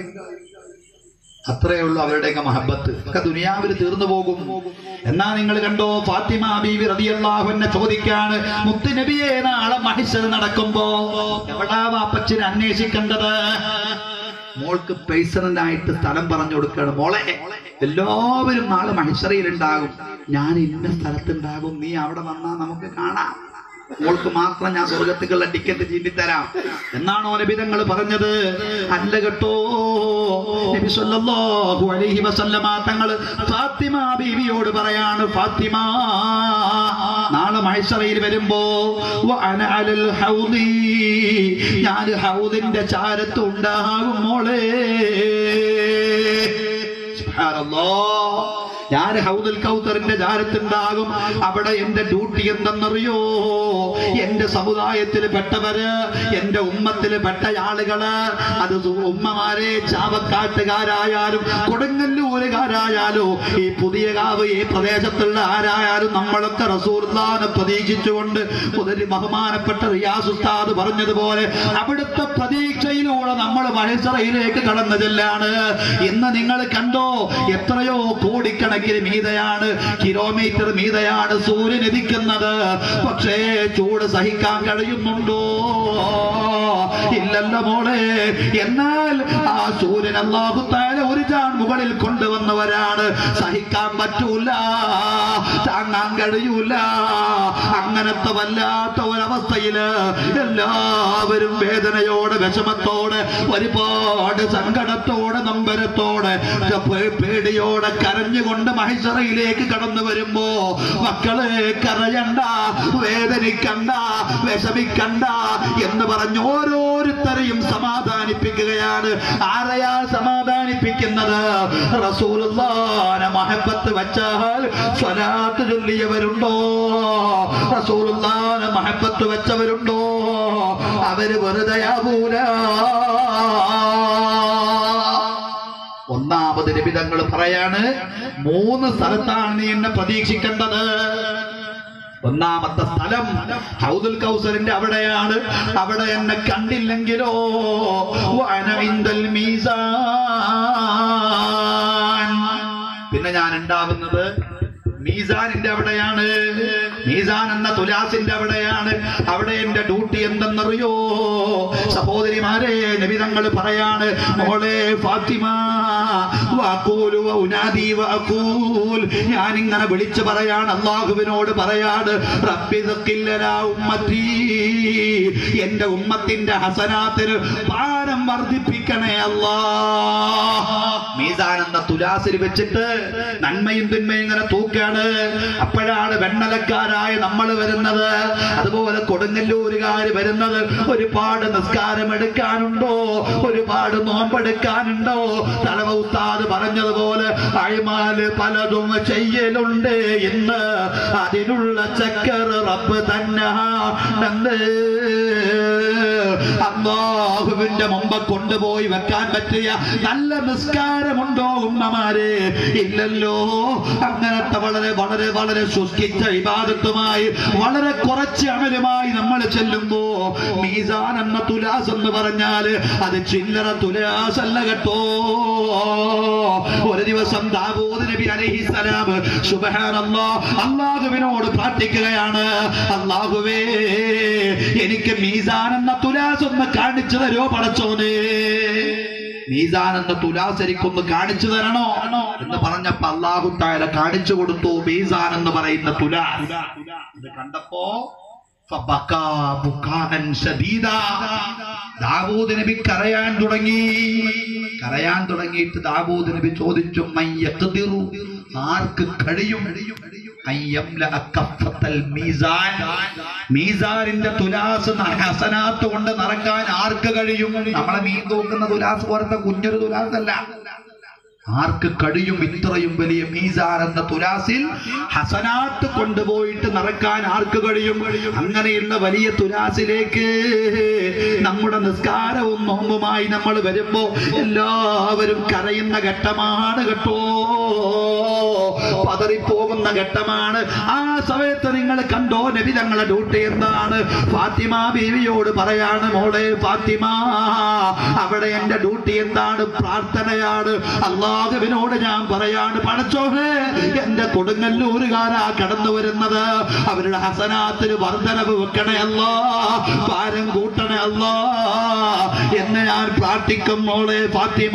അത്രയേ ഉള്ളൂ അവരുടെയൊക്കെ മഹബത്ത് ഒക്കെ ദുനിയാവിൽ തീർന്നു പോകും എന്നാ നിങ്ങൾ കണ്ടോ ഫാത്തിമ ബീവി റതിയല്ലാഹുവിനെ ചോദിക്കാണ് മുത്ത് നബിയെ നാളെ മഹിഷർ നടക്കുമ്പോ എവിടാ വാപ്പച്ചിനെ അന്വേഷിക്കേണ്ടത് മോൾക്ക് പേഴ്സണലായിട്ട് സ്ഥലം പറഞ്ഞു കൊടുക്കുകയാണ് മോളെ എല്ലാവരും നാളെ മഹിഷറയിൽ ഉണ്ടാകും ഞാൻ ഇന്ന സ്ഥലത്തുണ്ടാകും നീ അവിടെ വന്നാ നമുക്ക് കാണാം മോൾക്ക് മാത്രം ഞാൻ സ്വർഗത്തിക്കുള്ള ടിക്കറ്റ് ചീന്തിത്തരാം എന്നാണോ നബിതങ്ങൾ പറഞ്ഞത് അല്ല കേട്ടോ നബി സല്ലല്ലാഹു അലൈഹി വസല്ലമ തങ്ങൾ ഫാത്തിമ ബീവിയോട് പറയാണ് ഫാത്തിമ നാളെ മഹ്ശറയിൽ വരുമ്പോ വഅന അലൽ ഹൗദി ഞാൻ ഹൗദിന്റെ ചാരത്ത് ഉണ്ടാകും മോളെ സുബ്ഹാനല്ലാഹ് ഞാൻ ഹൗദുൽ കൗത്തറിന്റെ ജാരത്തുണ്ടാകും അവിടെ എന്റെ ഡ്യൂട്ടി എന്തെന്നറിയോ എന്റെ സമുദായത്തിൽ പെട്ടവര് എന്റെ ഉമ്മത്തിൽ പെട്ട ആളുകള് അത് സു- ഉമ്മമാരെ ചാവക്കാട്ടുകാരായാലും കൊടുങ്ങല്ലൂരുകാരായാലും ഈ പുതിയ കാവ് ഈ പ്രദേശത്തുള്ള ആരായാലും നമ്മളൊക്കെ റസൂർദാനെ പ്രതീക്ഷിച്ചുകൊണ്ട് മുതൽ ബഹുമാനപ്പെട്ട റിയാസ് ഉസ്താദ് പറഞ്ഞതുപോലെ അവിടുത്തെ പ്രതീക്ഷയിലൂടെ നമ്മൾ മഹേശ്വറയിലേക്ക് കടന്നു ചെല്ലാണ് ഇന്ന് നിങ്ങൾ കണ്ടോ എത്രയോ കോടിക്കണക്കിന് മീതയാണ് കിലോമീറ്റർ മീതയാണ് സൂര്യൻ എതിക്കുന്നത് പക്ഷേ ചൂട് സഹിക്കാൻ കഴിയുന്നുണ്ടോ ഇല്ലല്ല മോളെ എന്നാൽ ആ സൂര്യൻ അള്ളാഹു താല ഒരു ചാൺ മുകളിൽ കൊണ്ടുവന്നവരാണ് സഹിക്കാൻ പറ്റൂല താങ്ങാൻ കഴിയൂല അങ്ങനത്തെ വല്ലാത്ത ഒരവസ്ഥയില് എല്ലാവരും വേദനയോടെ വിഷമത്തോടെ ഒരുപാട് സങ്കടത്തോടെ നമ്പരത്തോടെ പേ- പേടിയോടെ കരഞ്ഞുകൊണ്ട് മഹിഷറയിലേക്ക് കടന്നു വരുമ്പോ മക്കളെ കരയണ്ട വേദനിക്കണ്ട വിഷമിക്കണ്ട എന്ന് പറഞ്ഞ് ഓരോരുത്തരെയും സമാധാനിപ്പിക്കുകയാണ് ആരെയാ സമാധാനിപ്പിക്കുന്നത് റസൂലുള്ളാനെ മഹബത്ത് വെച്ചാൽ സ്വലാത്ത് ചൊല്ലിയവരുണ്ടോ റസൂലുള്ളാനെ മഹബത്ത് വെച്ചവരുണ്ടോ അവര് വെറുതെയാവൂല ഒന്നാമത് നിബിതങ്ങൾ പറയാണ് മൂന്ന് സ്ഥലത്താണ് നീ എന്നെ പ്രതീക്ഷിക്കേണ്ടത് ഒന്നാമത്തെ സ്ഥലം ഹൗദുൽ കൗസറിന്റെ അവിടെയാണ് അവിടെ എന്നെ കണ്ടില്ലെങ്കിലോ വഅന ഇൻദൽ മീസാൻ പിന്നെ ഞാൻ ഉണ്ടാവുന്നത് മീസാനിന്റെ അവിടെയാണ് മീസാൻ എന്ന തുലാസിന്റെ അവിടെയാണ് അവിടെ എന്റെ ഡ്യൂട്ടി എന്തെന്നറിയോ സഹോദരിമാരെ നബിതങ്ങൾ പറയാണ് മോളെ ഫാത്തിമ വാക്കൂലു ഉനാദി വാക്കൂൽ ഞാൻ ഇങ്ങനെ വിളിച്ചു പറയാണ് അള്ളാഹുവിനോട് പറയാണ് റബ്ബി ദക്കില്ലലാ ഉമ്മത്തി എന്റെ ഉമ്മത്തിന്റെ ഹസനാത്തിന് പാനം വർദ്ധിപ്പിക്കണേ അല്ലാ മീസാൻ എന്ന തുലാസിൽ വെച്ചിട്ട് നന്മയും തിന്മയും ഇങ്ങനെ തൂക്കാണ് അപ്പോഴാണ് വെണ്ണലക്കാരായ നമ്മൾ വരുന്നത് അതുപോലെ കൊടുങ്ങല്ലൂരുകാര് വരുന്നത് ഒരുപാട് നിസ്കാരം എടുക്കാനുണ്ടോ ഒരുപാട് നോമ്പെടുക്കാനുണ്ടോ തലവ ഉസ്താദ് പറഞ്ഞതുപോലെ അഴിമാല് പലതും ചെയ്യലുണ്ട് ഇന്ന് അതിനുള്ള ചക്കർ റബ്ബ് തന്നെ അള്ളാഹുവിന്റെ മുമ്പ് കൊണ്ടുപോയി വെക്കാൻ പറ്റിയ നല്ല നിസ്കാരമുണ്ടോ ഉമ്മമാരെ ഇല്ലല്ലോ അങ്ങനത്തെ വളരെ വളരെ വളരെ ശുഷ്കിച്ച ഇബാദത്തുമായി വളരെ കുറച്ച് അമലുമായി നമ്മൾ ചെല്ലുമ്പോ മീസാൻ എന്ന തുലാസ് എന്ന് പറഞ്ഞാല് അത് ചില്ലറ തുലാസ് അല്ല കേട്ടോ ഒരു ദിവസം ദാവൂദ് നബി അലൈഹിസ്സലാം സുബ്ഹാനല്ലാ അള്ളാഹുവിനോട് പ്രാർത്ഥിക്കുകയാണ് അള്ളാഹുവേ എനിക്ക് മീസാൻ എന്ന തുലാസ് ഒന്ന് കാണിച്ചു തരോ പടച്ചോനെ മീസാൻ എന്ന തുലാസ് എനിക്കൊന്ന് കാണിച്ചു തരണോ എന്ന് പറഞ്ഞപ്പോ അള്ളാഹു താര കാണിച്ചു കൊടുത്തു മീസാൻ എന്ന് പറയുന്ന തുലാസ് ഇത് കണ്ടപ്പോ ഫബക്കാ ബുക്കാഅൻ ശദീദാ. ദാവൂദ് നബി കരയാൻ തുടങ്ങി കരയാൻ തുടങ്ങിയിട്ട് ദാവൂദ് നബി ചോദിച്ചു "മൻ യഖ്ദിറു?" ആർക്ക് കഴിയും അൻ യംലഅ കഫത്തൽ മീസാൻ മീസാനിന്റെ തുലാസ് ന- ഹസനാത്ത് കൊണ്ട് നിറക്കാൻ ആർക്ക് കഴിയും നമ്മളെ മീൻ തൂക്കുന്ന തുലാസ് പോലത്തെ കുഞ്ഞൊരു തുലാസ് അല്ല ആർക്ക് കഴിയും ഇത്രയും വലിയ മീസാൻ എന്ന തുലാസിൽ ഹസനാത്ത് കൊണ്ടുപോയിട്ട് നിറക്കാൻ ആർക്ക് കഴിയും അങ്ങനെയുള്ള വലിയ തുലാസിലേക്ക് നമ്മുടെ നിസ്കാരവും നോമ്പുമായി നമ്മൾ വരുമ്പോ എല്ലാവരും കരയുന്ന ഘട്ടമാണ് കേട്ടോ പതറിപ്പോകുന്ന ഘട്ടമാണ് ആ സമയത്ത് നിങ്ങൾ കണ്ടോ നബി തങ്ങളെ ഡ്യൂട്ടി എന്താണ് ഫാത്തിമ ബീവിയോട് പറയാണ് മോളെ ഫാത്തിമ അവിടെ എന്റെ ഡ്യൂട്ടി എന്താണ് പ്രാർത്ഥനയാണ് അള്ളാഹുവിനോട് ഞാൻ പറയാണ് പടച്ചോഹേ എന്റെ കൊടുങ്ങല്ലൂരുകാരാ കടന്നു വരുന്നത് അവരുടെ ഹസനാത്തിന് വർധനവ് വെക്കണേ അല്ലാ ഭാരം കൂട്ടണേ അല്ലാ എന്ന് ഞാൻ പ്രാർത്ഥിക്കും മോളെ ഫാത്തിമ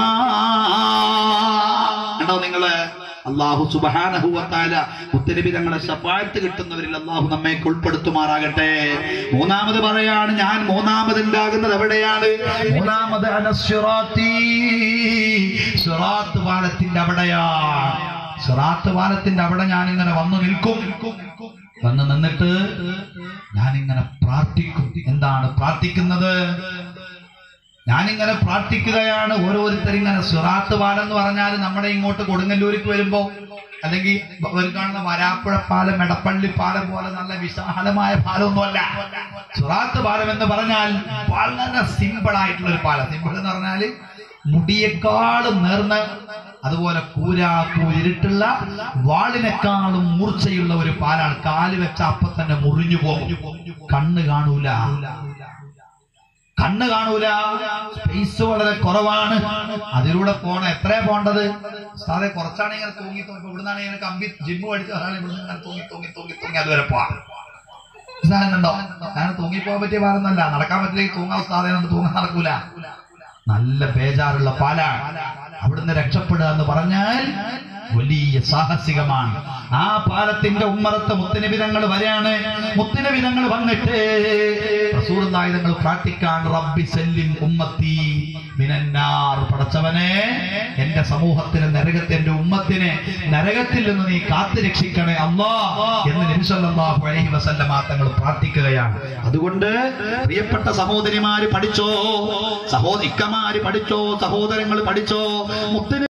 കണ്ടോ നിങ്ങള് അള്ളാഹു സുബാനഹുവത്താല മുത്തരബി തങ്ങളെ ശപ്പായത്ത് കിട്ടുന്നവരിൽ അള്ളാഹു നമ്മെ ഉൾപ്പെടുത്തുമാറാകട്ടെ മൂന്നാമത് പറയാണ് ഞാൻ മൂന്നാമത് ഉണ്ടാകുന്നത് എവിടെയാണ് മൂന്നാമത് അനസ്വറാത്തി സിറാത്ത് പാലത്തിന്റെ അവിടെയാണ് സിറാത്ത് പാലത്തിന്റെ അവിടെ ഞാൻ ഇങ്ങനെ വന്നു നിൽക്കും വന്ന് നിന്നിട്ട് ഞാനിങ്ങനെ പ്രാർത്ഥിക്കും എന്താണ് പ്രാർത്ഥിക്കുന്നത് ഞാനിങ്ങനെ പ്രാർത്ഥിക്കുകയാണ് ഓരോരുത്തർ ഇങ്ങനെ സുറാത്ത് പാലം എന്ന് പറഞ്ഞാൽ നമ്മുടെ ഇങ്ങോട്ട് കൊടുങ്ങല്ലൂർക്ക് വരുമ്പോ അല്ലെങ്കിൽ ഒരു കാണുന്ന വരാപ്പുഴ പാലം എടപ്പള്ളി പാലം പോലെ നല്ല വിശാലമായ പാലമൊന്നുമല്ല സുറാത്ത് പാലം എന്ന് പറഞ്ഞാൽ വളരെ സിമ്പിൾ ആയിട്ടുള്ള ഒരു പാലം സിമ്പിൾ എന്ന് പറഞ്ഞാല് മുടിയേക്കാളും നേർന്ന അതുപോലെ കൂരാ കൂരിട്ടുള്ള വാളിനേക്കാളും മൂർച്ചയുള്ള ഒരു പാലാണ് കാല് വെച്ച അപ്പൊ തന്നെ മുറിഞ്ഞു പോകും കണ്ണ് കാണൂല കണ്ണ് കാണൂല സ്പേസ് വളരെ കുറവാണ് അതിലൂടെ പോണ എത്രയാ പോണ്ടത് സാറെ കുറച്ചാണ് ഇങ്ങനെ തൂങ്ങി തൂങ്ങി ഇവിടുന്നാണ് ഇങ്ങനെ കമ്പി ജിമ്മ് പഠിച്ച് ഒരാൾ ഇവിടുന്ന് ഇങ്ങനെ തൂങ്ങി തൂങ്ങി തൂങ്ങി തൂങ്ങി അതുവരെ പോവാം സാധനം കണ്ടോ ഞാൻ തൂങ്ങിപ്പോകാൻ പറ്റിയ പാലൊന്നല്ല നടക്കാൻ പറ്റില്ലെങ്കിൽ തൂങ്ങാൻ സാധനം തൂങ്ങാൻ നടക്കൂല നല്ല ബേജാറുള്ള പാലാണ് അവിടുന്ന് രക്ഷപ്പെടുക എന്ന് പറഞ്ഞാൽ വലിയ സാഹസികമാണ് ആ പാലത്തിന്റെ ഉമ്മറത്ത് മുത്തനബിതങ്ങൾ വരെയാണ് മുത്തനബിതങ്ങൾ വന്നിട്ട് റസൂർനായുധങ്ങൾ പ്രാർത്ഥിക്കാൻ റബ്ബി സെല്ലിം ഉമ്മത്തി മിനന്നാർ പടച്ചവനെ എന്റെ സമൂഹത്തിന് നരകത്തെ എന്റെ ഉമ്മത്തിനെ നരകത്തിൽ നിന്ന് നീ കാത്തു രക്ഷിക്കണേ അല്ലാ എന്ന് നബിസല്ലാഹു അലൈഹി വസല്ലമ തങ്ങൾ പ്രാർത്ഥിക്കുകയാണ് അതുകൊണ്ട് പ്രിയപ്പെട്ട സഹോദരിമാര് പഠിച്ചോ സഹോദരിക്കമാര് പഠിച്ചോ സഹോദരങ്ങൾ പഠിച്ചോ മുത്തന